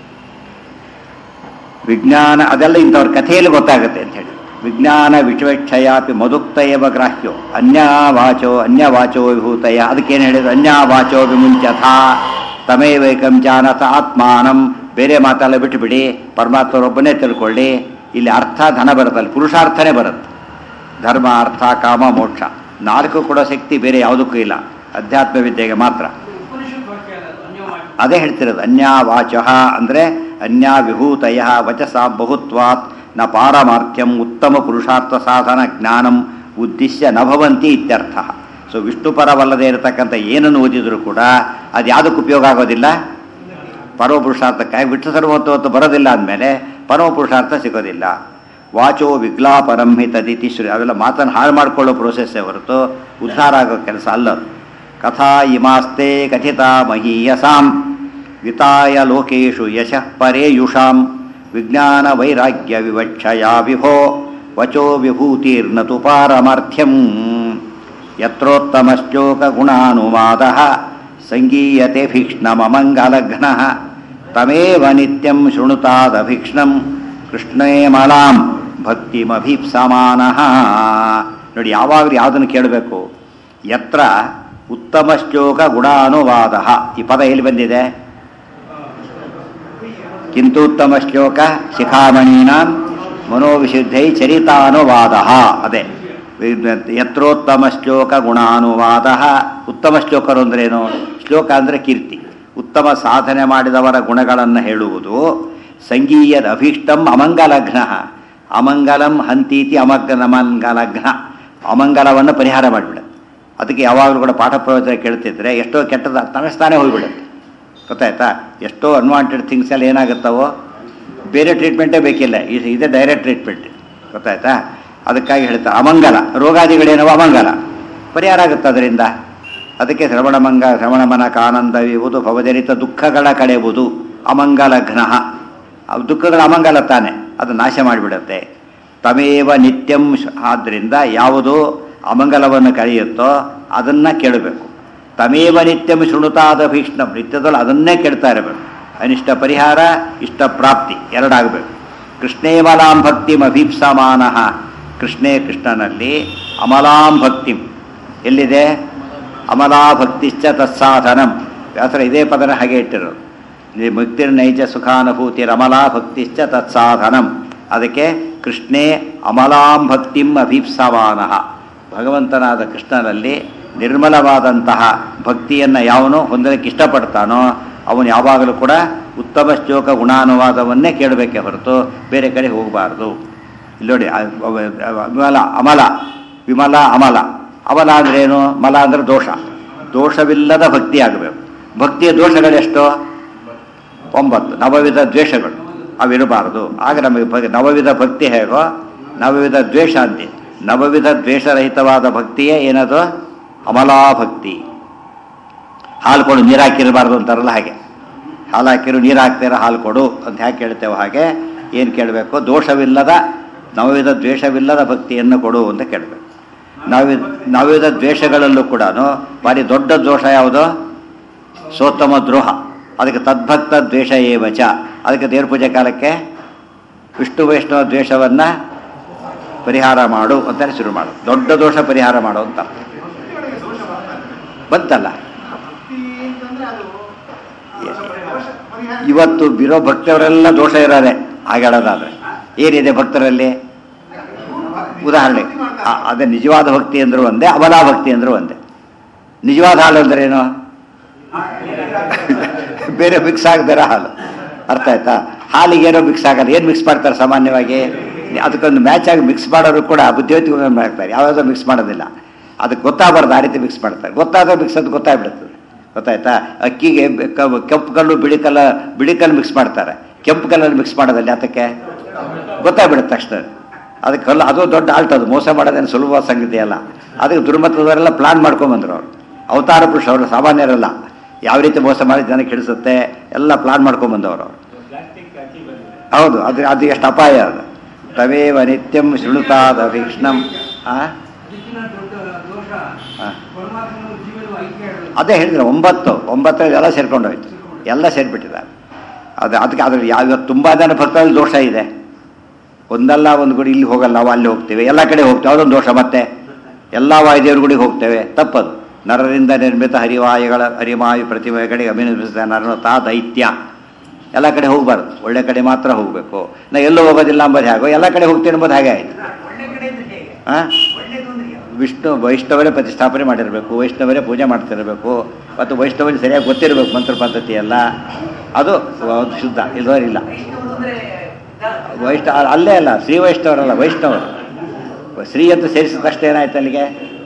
S1: ವಿಜ್ಞಾನ ಅದೆಲ್ಲ ಇಂಥವ್ರ ಕಥೆಯಲ್ಲಿ ಗೊತ್ತಾಗುತ್ತೆ ಅಂತ ಹೇಳಿ ವಿಜ್ಞಾನ ವಿಷವೇಕ್ಷಯಾಪಿ ಮದುಕ್ತಯವ ಗ್ರಾಹ್ಯೋ ಅನ್ಯವಾಚೋ ಅನ್ಯವಾಚೋ ವಿಭೂತಯ ಅದಕ್ಕೇನು ಹೇಳಿದ್ರು ಅನ್ಯವಾಚೋ ವಿಮುಂಚಥ ತಮೇವೈಕಂ ಜಾನತ ಆತ್ಮಾನಂ ಬೇರೆ ಮಾತೆಲ್ಲ ಬಿಟ್ಟುಬಿಡಿ ಪರಮಾತ್ಮರೊಬ್ಬನೇ ತಿಳ್ಕೊಳ್ಳಿ ಇಲ್ಲಿ ಅರ್ಥ ಧನ ಬರುತ್ತಲ್ಲ ಪುರುಷಾರ್ಥನೇ ಬರುತ್ತೆ ಧರ್ಮ ಅರ್ಥ ಕಾಮ ಮೋಕ್ಷ ನಾಲ್ಕು ಕೊಡೋ ಶಕ್ತಿ ಬೇರೆ ಯಾವುದಕ್ಕೂ ಇಲ್ಲ ಅಧ್ಯಾತ್ಮ ವಿದ್ಯೆಗೆ ಮಾತ್ರ
S2: ಉಪನಿಷತ್ ವಾಕ್ಯ ಅಲ್ಲ ಅದು, ಅನ್ಯ ವಾಕ್ಯ.
S1: ಅದೇ ಹೇಳ್ತಿರೋದು ಅನ್ಯಾವಾಚ ಅಂದರೆ ಅನ್ಯಾ ವಿಭೂತಯ ವಚಸ ಬಹುತ್ವಾತ್ ನ ಪಾರಮಾರ್ಥ್ಯಂ ಉತ್ತಮ ಪುರುಷಾರ್ಥ ಸಾಧನ ಜ್ಞಾನಂ ಉದ್ದೇಶ್ಯ ನ ಭವಂತಿ ಇತ್ಯರ್ಥ ಸೊ ವಿಷ್ಣು ಪರವಲ್ಲದೆ ಇರತಕ್ಕಂಥ ಏನನ್ನು ಓದಿದ್ರು ಕೂಡ ಅದು ಯಾವುದಕ್ಕೆ ಉಪಯೋಗ ಆಗೋದಿಲ್ಲ ಪರಮ ಪುರುಷಾರ್ಥಕ್ಕಾಗಿ ವಿಷ್ಣು ಸರ್ವೋತ್ತವತ್ತು ಬರೋದಿಲ್ಲ ಅಂದಮೇಲೆ ಪರಮ ಪುರುಷಾರ್ಥ ಸಿಗೋದಿಲ್ಲ ವಾಚೋ ವಿಗ್ಲಾಪರಂ ಹಿ ತದಿತಿ ಶ್ರೀ ಅವೆಲ್ಲ ಮಾತನ್ನು ಹಾಳು ಮಾಡಿಕೊಳ್ಳೋ ಪ್ರೋಸೆಸ್ಸೇ ಹೊರತು ಉದ್ಧಾರ ಆಗೋ ಕೆಲಸ ಅಲ್ಲದು ಕಥಾ ಇಮಾಸ್ತೆ ಕಥಿತ ಮಹೀಯಸಾಂ ವಿತಾಯ ಲೋಕೇಶು ಯಶಃ ಪರೇಯುಷಾಂ ವಿಜ್ಞಾನ ವೈರಾಗ್ಯ ವಿವಕ್ಷಯಾ ವಿಭೋ ವಚೋ ವಿಭೂತಿರ್ನತು ಪಾರಮಾರ್ಥ್ಯಂ ಯತ್ರೋತ್ತಮಶ್ಚೋಕ ಗುಣಾನುವಾದ ಸಂಗೀಯತೆ ಭೀಕ್ಷ್ಣಮಂಗಲಘ್ನ ತಮೇವ ನಿತ್ಯಂ ಶೃಣುತಾದಭೀಕ್ಷ್ಣಂ ಕೃಷ್ಣೇ ಮಲಾಂ ಭಕ್ತಿಮಭೀಪ್ಸಮಾನಃ ನೋಡಿ ಯಾವಾಗಲೂ ಯಾವುದನ್ನು ಕೇಳಬೇಕು ಯತ್ರ ಉತ್ತಮಶ್ಚೋಕ ಗುಣಾನುವಾದ ಈ ಪದ ಎಲ್ಲಿ ಬಂದಿದೆ ಕಿಂತುತ್ತಮ ಶ್ಲೋಕ ಶಿಖಾಮಣೀನಾಂ ಮನೋವಿಶುದ್ಧೈ ಚರಿತಾನುವಾದ ಅದೇ ಯತ್ರೋತ್ತಮ ಶ್ಲೋಕ ಗುಣಾನುವಾದ ಉತ್ತಮ ಶ್ಲೋಕರು ಅಂದ್ರೇನು ಶ್ಲೋಕ ಅಂದರೆ ಕೀರ್ತಿ ಉತ್ತಮ ಸಾಧನೆ ಮಾಡಿದವರ ಗುಣಗಳನ್ನು ಹೇಳುವುದು ಸಂಗೀಯದ ಅಭೀಷ್ಟಂ ಅಮಂಗಲಘ್ನ ಅಮಂಗಲಂ ಹಂತೀತಿ ಅಮಂಗಲಮಂಗಲಘ್ನ ಅಮಂಗಲವನ್ನು ಪರಿಹಾರ ಮಾಡಿಬಿಡುತ್ತೆ ಅದಕ್ಕೆ ಯಾವಾಗಲೂ ಕೂಡ ಪಾಠ ಪ್ರವಚನ ಕೇಳ್ತಿದ್ರೆ ಎಷ್ಟೋ ಕೆಟ್ಟದ ತನಸ್ತಾನೆ ಹೋಗ್ಬಿಡುತ್ತೆ ಗೊತ್ತಾಯ್ತಾ ಎಷ್ಟೋ ಅನ್ವಾಂಟೆಡ್ ಥಿಂಗ್ಸ್ ಎಲ್ಲ ಏನಾಗುತ್ತವೋ ಬೇರೆ ಟ್ರೀಟ್ಮೆಂಟೇ ಬೇಕಿಲ್ಲ ಇದು ಇದೇ ಡೈರೆಕ್ಟ್ ಟ್ರೀಟ್ಮೆಂಟ್ ಗೊತ್ತಾಯ್ತಾ ಅದಕ್ಕಾಗಿ ಹೇಳ್ತಾರೆ ಅಮಂಗಲ ರೋಗಾದಿಗಳೇನವ ಅಮಂಗಲ ಪರಿಹಾರ ಆಗುತ್ತೆ ಅದರಿಂದ ಅದಕ್ಕೆ ಶ್ರವಣಮಂಗ ಶ್ರವಣಮನಕ ಆನಂದವಿಯುವುದು ಭವಜನಿತ ದುಃಖಗಳ ಕಳೆಯುವುದು ಅಮಂಗಲ ಘ್ನಃ ಅವು ದುಃಖಗಳ ಅಮಂಗಲ ತಾನೆ ಅದು ನಾಶ ಮಾಡಿಬಿಡುತ್ತೆ ತಮೇವ ನಿತ್ಯಂ ಶ್- ಆದ್ದರಿಂದ ಯಾವುದು ಅಮಂಗಲವನ್ನು ಕಳೆಯುತ್ತೋ ಅದನ್ನು ಕೇಳಬೇಕು ತಮೇವ ನಿತ್ಯಂ ಶೃಣುತಾದ ಭೀಷ್ಣ ನಿತ್ಯದಲ್ಲಿ ಅದನ್ನೇ ಕೇಳ್ತಾ ಇರಬೇಕು ಅನಿಷ್ಟ ಪರಿಹಾರ ಇಷ್ಟ ಪ್ರಾಪ್ತಿ ಎರಡಾಗಬೇಕು ಕೃಷ್ಣೇ ಮಲಾಂ ಭಕ್ತಿಂ ಅಭೀಪ್ಸಮಾನಃ ಕೃಷ್ಣೇ ಕೃಷ್ಣನಲ್ಲಿ ಅಮಲಾಂ ಭಕ್ತಿಂ ಎಲ್ಲಿದೆ ಅಮಲಾ ಭಕ್ತಿಶ್ಚ ತತ್ಸಾಧನಂ ವ್ಯಾಸರ ಇದೇ ಪದನ ಹಾಗೆ ಇಟ್ಟಿರೋದು ಇಲ್ಲಿ ಮುಕ್ತಿರ್ನೈಜ ಸುಖಾನುಭೂತಿ ಅಮಲಾ ಭಕ್ತಿಶ್ಚ ತತ್ಸಾಧನಂ ಅದಕ್ಕೆ ಕೃಷ್ಣೇ ಅಮಲಾಂ ಭಕ್ತಿಂ ಅಭೀಪ್ಸಮಾನಃ ಭಗವಂತನಾದ ಕೃಷ್ಣನಲ್ಲಿ ನಿರ್ಮಲವಾದಂತಹ ಭಕ್ತಿಯನ್ನು ಯಾವನು ಹೊಂದಲಿಕ್ಕೆ ಇಷ್ಟಪಡ್ತಾನೋ ಅವನು ಯಾವಾಗಲೂ ಕೂಡ ಉತ್ತಮ ಶ್ಲೋಕ ಗುಣಾನುವಾದವನ್ನೇ ಕೇಳಬೇಕೆ ಹೊರತು ಬೇರೆ ಕಡೆ ಹೋಗಬಾರ್ದು ಇಲ್ಲಿ ನೋಡಿ ಆ- ಅವ- ಅವ- ವಿಮಲ ಅಮಲ ವಿಮಲ ಅಮಲ ಅಮಲ ಅಂದ್ರೇನು ಮಲ ಅಂದ್ರೆ ದೋಷ ದೋಷವಿಲ್ಲದ ಭಕ್ತಿ ಆಗಬೇಕು ಭಕ್ತಿಯ ದೋಷಗಳೆಷ್ಟು ಒಂಬತ್ತು ನವವಿಧ ದ್ವೇಷಗಳು ಅವಿರಬಾರದು ಆಗ ನಮಗೆ ಭ- ನವವಿಧ ಭಕ್ತಿ ಹೇಗೋ ನವವಿಧ ದ್ವೇಷ ಅಂತೆ ನವವಿಧ ದ್ವೇಷರಹಿತವಾದ ಭಕ್ತಿಯೇ ಏನದು ಅಮಲಾ ಭಕ್ತಿ ಹಾಲು ಕೊಡು ನೀರು ಹಾಕಿರಬಾರ್ದು ಅಂತಾರಲ್ಲ ಹಾಗೆ ಹಾಲು ಹಾಕಿರು ನೀರು ಹಾಕ್ತೀರ ಹಾಲು ಕೊಡು ಅಂತ ಯಾಕೆ ಕೇಳ್ತೇವೆ ಹಾಗೆ ಏನು ಕೇಳಬೇಕು ದೋಷವಿಲ್ಲದ ನವವಿಧ ದ್ವೇಷವಿಲ್ಲದ ಭಕ್ತಿಯನ್ನು ಕೊಡು ಅಂತ ಕೇಳಬೇಕು ನವವಿಧ ನವವಿಧ ದ್ವೇಷಗಳಲ್ಲೂ ಕೂಡ ಭಾರಿ ದೊಡ್ಡ ದೋಷ ಯಾವುದು ಸೋತ್ತಮ ದ್ರೋಹ ಅದಕ್ಕೆ ತದ್ಭಕ್ತ ದ್ವೇಷ ಏವಚ ಅದಕ್ಕೆ ದೇವ್ರ ಪೂಜೆ ಕಾಲಕ್ಕೆ ವಿಷ್ಣು ವೈಷ್ಣವ ದ್ವೇಷವನ್ನು ಪರಿಹಾರ ಮಾಡು ಅಂತಾನೆ ಶುರು ಮಾಡು ದೊಡ್ಡ ದೋಷ ಪರಿಹಾರ ಮಾಡು ಅಂತ ಅರ್ಥ. ಬಂತಲ್ಲ ಇವತ್ತು ಬಿರೋ ಭಕ್ತವರೆಲ್ಲ ದೋಷ ಇರೋದೆ ಹಾಗಾಡೋದಾದ್ರೆ ಏನಿದೆ ಭಕ್ತರಲ್ಲಿ ಉದಾಹರಣೆ ಆ- ಅದೇ ನಿಜವಾದ ಭಕ್ತಿ ಅಂದ್ರೂ ಒಂದೇ ಅಮಲಾ ಭಕ್ತಿ ಅಂದ್ರೂ ಒಂದೇ ನಿಜವಾದ ಹಾಲು ಅಂದ್ರೆ ಏನು ಬೇರೆ ಮಿಕ್ಸ್ ಆಗದಿರೋ ಹಾಲು ಅರ್ಥ ಆಯ್ತಾ ಹಾಲಿಗೆ ಏನೋ ಮಿಕ್ಸ್ ಆಗಲ್ಲ ಏನು ಮಿಕ್ಸ್ ಮಾಡ್ತಾರೆ ಸಾಮಾನ್ಯವಾಗಿ ಅದಕ್ಕೊಂದು ಮ್ಯಾಚ್ ಆಗಿ ಮಿಕ್ಸ್ ಮಾಡೋರು ಕೂಡ ಬುದ್ಧಿವಂತಿಕೆ ಮಾಡ್ತಾರೆ ಯಾವ್ಯಾವುದೋ ಮಿಕ್ಸ್ ಮಾಡೋದಿಲ್ಲ ಅದಕ್ಕೆ ಗೊತ್ತಾಗಬಾರ್ದು ಆ ರೀತಿ ಮಿಕ್ಸ್ ಮಾಡ್ತಾರೆ ಗೊತ್ತಾದ್ರೆ ಮಿಕ್ಸ್ ಅಂತ ಗೊತ್ತಾಗ್ಬಿಡುತ್ತದೆ ಗೊತ್ತಾಯ್ತಾ ಅಕ್ಕಿಗೆ ಬೆ- ಕ- ಕೆಂಪು ಕಲ್ಲು ಬಿಳಿ ಕಲ್ಲ ಬಿಳಿ ಕಲ್ಲು ಮಿಕ್ಸ್ ಮಾಡ್ತಾರೆ ಕೆಂಪು ಕಲ್ಲಲ್ಲಿ ಮಿಕ್ಸ್ ಮಾಡೋದಿಲ್ಲ ಅದಕ್ಕೆ ಗೊತ್ತಾಗ್ಬಿಡುತ್ತೆ ತಕ್ಷಣ ಅದಕ್ಕೆ ಕಲ್ಲು ಅದು ದೊಡ್ಡ ಆಲ್ಟ್ ಅದು ಮೋಸ ಮಾಡೋದೇನು ಸುಲಭವಾದ ಸಂಗತಿ ಅಲ್ಲ ಅದಕ್ಕೆ ದುರ್ಮತದವರೆಲ್ಲ ಪ್ಲಾನ್ ಮಾಡ್ಕೊಂಬಂದ್ರು ಅವರು ಅವತಾರ ಪುರುಷ ಅವರು ಸಾಮಾನ್ಯರಲ್ಲ ಯಾವ ರೀತಿ ಮೋಸ ಮಾಡಿ ಜನ ಕೆಡಿಸುತ್ತೆ ಎಲ್ಲ ಪ್ಲಾನ್ ಮಾಡ್ಕೊಂಬಂದವರು ಅವರು ಹೌದು ಅದು ಅದು ಎಷ್ಟು ಅಪಾಯ ಅದು ತವೇವ ನಿತ್ಯಂ ಶೃಣುತಾದ ಭೀಕ್ಷ್ಣಂ ಆ
S2: ಇದಕ್ಕಿಂತ ದೊಡ್ಡ ದೋಷ
S1: ಹಾ.
S2: ಪರಮಾತ್ಮನು ಜೀವನ ಐಕ್ಯ ಇರೋದು.
S1: ಅದೇ ಹೇಳಿದ್ರೆ ಒಂಬತ್ತು ಒಂಬತ್ತರಲ್ಲಿ ಎಲ್ಲ ಸೇರ್ಕೊಂಡು ಹೋಯ್ತು ಎಲ್ಲ ಸೇರಿಬಿಟ್ಟಿದ್ದಾರೆ ಅದು ಅದಕ್ಕೆ ಅದ್ರಲ್ಲಿ ಯಾವ ಇವತ್ತು ತುಂಬ ಜನ ಭಕ್ತರಲ್ಲಿ ದೋಷ ಇದೆ ಒಂದಲ್ಲ ಒಂದು ಗುಡಿ ಇಲ್ಲಿ ಹೋಗಲ್ಲ ನಾವು ಅಲ್ಲಿ ಹೋಗ್ತೇವೆ ಎಲ್ಲ ಕಡೆ ಹೋಗ್ತೇವೆ ಅದೊಂದು ದೋಷ ಮತ್ತೆ ಎಲ್ಲ ವಾಯುದೇವ್ರ ಗುಡಿಗೆ ಹೋಗ್ತೇವೆ ತಪ್ಪದು ನರರಿಂದ ನಿರ್ಮಿತ ಹರಿವಾಯುಗಳ ಹರಿಮಾಯು ಪ್ರತಿಮೆಗಳಿಗೆ ಅಭಿನಂದಿಸಿದ ನರನು ತಾ ದೈತ್ಯ ಎಲ್ಲ ಕಡೆ ಹೋಗಬಾರ್ದು ಒಳ್ಳೆ ಕಡೆ ಮಾತ್ರ ಹೋಗಬೇಕು ನಾ ಎಲ್ಲೂ ಹೋಗೋದಿಲ್ಲ ಅಂಬೋದು ಹೇಗೋ ಎಲ್ಲ ಕಡೆ ಹೋಗ್ತೇನೆ ಎಂಬುದು ಹಾಗೆ ಆಯ್ತು
S2: ಒಳ್ಳೆ ಕಡೆ ಅಂದ್ರೆ ಹೇಗೆ
S1: ಹಾಂ
S2: ಒಳ್ಳೇದು ಅಂದ್ರೆ ಯಾವ್ದು?
S1: ವಿಷ್ಣು ವೈಷ್ಣವರೇ ಪ್ರತಿಷ್ಠಾಪನೆ ಮಾಡಿರಬೇಕು ವೈಷ್ಣವರೇ ಪೂಜೆ ಮಾಡ್ತಿರಬೇಕು ಮತ್ತು ವೈಷ್ಣವರಿಗೆ ಸರಿಯಾಗಿ ಗೊತ್ತಿರಬೇಕು ಮಂತ್ರ ಪದ್ಧತಿ ಎಲ್ಲ ಅದು ಅದು ಶುದ್ಧ ಇಲ್ಲವರಿಲ್ಲ
S2: ವೈಷ್ಣವರು ಅಂದ್ರೆ ದ-
S1: ವೈಷ್ಣವ ಅಲ್ಲೇ ಅಲ್ಲ ಶ್ರೀ ವೈಷ್ಣವರಲ್ಲ ವೈಷ್ಣವರು ಶ್ರೀ ಅಂತ ಸೇರಿಸಿದ ತಕ್ಷಣ ಏನಾಯ್ತು ಅಲ್ಲಿಗೆ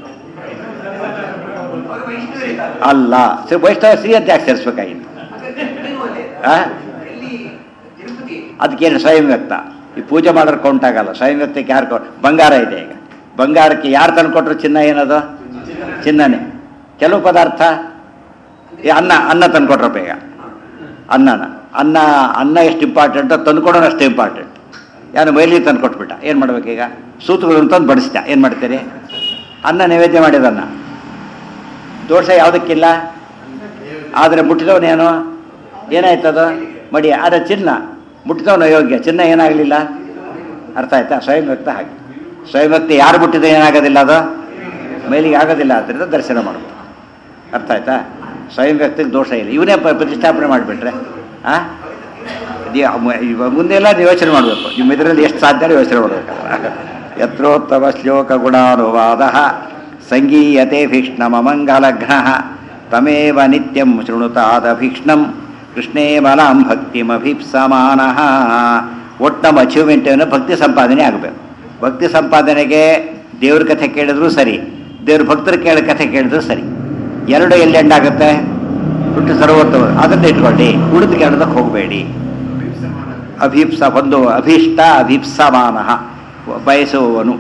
S2: ಅವ್ರು ವೈಷ್ಣವರೇ ಇದ್ದಾರೆ.
S1: ಅಲ್ಲ ಶ್ರೀ ವೈಷ್ಣವ ಶ್ರೀ ಅಂತ ಯಾಕೆ ಸೇರಿಸ್ಬೇಕಾಗಿತ್ತು
S2: ಹಾಗಾದ್ರೆ ನೀವು ಅಲ್ಲೇ
S1: ಆ?
S2: ಎಲ್ಲಿ ತಿರುಪತಿ
S1: ಅದಕ್ಕೇನು ಸ್ವಯಂ ವ್ಯಕ್ತ ಈ ಪೂಜೆ ಮಾಡೋರು ಕೌಂಟ್ ಆಗಲ್ಲ ಸ್ವಯಂ ವ್ಯಕ್ತಕ್ಕೆ ಯಾರು ಕೌಂಟ್ ಬಂಗಾರ ಇದೆ ಈಗ ಬಂಗಾರಕ್ಕೆ ಯಾರು ತಂದು ಕೊಟ್ಟರು ಚಿನ್ನ ಏನದು ಚಿನ್ನನೇ ಕೆಲವು ಪದಾರ್ಥ ಈ ಅನ್ನ ಅನ್ನ ತಂದು ಕೊಟ್ರಪ್ಪ ಈಗ ಅನ್ನನ ಅನ್ನ ಅನ್ನ ಎಷ್ಟು ಇಂಪಾರ್ಟೆಂಟೋ ತಂದು ಕೊಡೋನು ಅಷ್ಟೇ ಇಂಪಾರ್ಟೆಂಟ್ ಯಾರು ಮೈಲಿ ತಂದು ಕೊಟ್ಬಿಟ್ಟ ಏನು ಮಾಡ್ಬೇಕೀಗ ಸೂತುಗಳು ತಂದು ಬಡಿಸ್ದ ಏನು ಮಾಡ್ತೀರಿ ಅನ್ನ ನೈವೇದ್ಯ ಮಾಡಿದನ್ನ ದೋಷ ಯಾವುದಕ್ಕಿಲ್ಲ ಆದರೆ ಮುಟ್ಟಿದವನೇನು ಏನಾಯ್ತದು ಮಡಿ ಆದರೆ ಚಿನ್ನ ಮುಟ್ಟಿದವನು ಯೋಗ್ಯ ಚಿನ್ನ ಏನಾಗಲಿಲ್ಲ ಅರ್ಥ ಆಯ್ತಾ ಸ್ವಯಂ ವ್ಯಕ್ತ ಹಾಗೆ ಸ್ವಯಂ ವ್ಯಕ್ತಿ ಯಾರು ಮುಟ್ಟಿದ್ರೆ ಏನಾಗೋದಿಲ್ಲ ಅದು ಮೇಲಿಗೆ ಆಗೋದಿಲ್ಲ ಆದ್ದರಿಂದ ದರ್ಶನ ಮಾಡ್ಬೋದು ಅರ್ಥ ಆಯ್ತಾ ಸ್ವಯಂ ವ್ಯಕ್ತಿಗೆ ದೋಷ ಇಲ್ಲ ಇವನೇ ಪ- ಪ್ರತಿಷ್ಠಾಪನೆ ಮಾಡಿಬಿಟ್ರೆ ಆ ಇದು ಮ- ಇವ- ಮುಂದೆಲ್ಲ ನೀವು ಯೋಚನೆ ಮಾಡಬೇಕು ನಿಮ್ಮ ಇದರಲ್ಲಿ ಎಷ್ಟು ಸಾಧ್ಯ ಯೋಚನೆ ಮಾಡಬೇಕಲ್ಲ ಯತ್ರೋತ್ತಮ ಶ್ಲೋಕ ಗುಣಾನುವಾದ ಸಂಗೀಯತೆ ಭೀಕ್ಷ್ಣಮಂಗಲಘ್ನ ತಮೇವ ನಿತ್ಯಂ ಶೃಣುತಾದಭೀಕ್ಷ್ಣಂ ಕೃಷ್ಣೇ ಬಲಾಂ ಭಕ್ತಿಮಭೀಪ್ಸಮಾನ ಒಟ್ಟು ನಮ್ಮ ಅಚೀವ್ಮೆಂಟ್ ಏನು ಭಕ್ತಿ ಸಂಪಾದನೆ ಆಗಬೇಕು ಭಕ್ತಿ ಸಂಪಾದನೆಗೆ ದೇವ್ರ ಕಥೆ ಕೇಳಿದ್ರು ಸರಿ ದೇವ್ರ ಭಕ್ತರ ಕೇಳ ಕಥೆ ಕೇಳಿದ್ರು ಸರಿ ಎರಡು ಎಲ್ಲಿ ಎಂಡಾಗುತ್ತೆ ಹುಟ್ಟು ಸರ್ವೋತ್ತಮ ಅದನ್ನ ಇಟ್ಕೊಳ್ಳಿ ಉಳಿದು ಕೇಳೋದಕ್ಕೆ ಹೋಗಬೇಡಿ ಅಭೀಪ್ಸ ಒಂದು ಅಭೀಷ್ಟ ಅಭೀಪ್ಸಮಾನ ಬಯಸುವವನು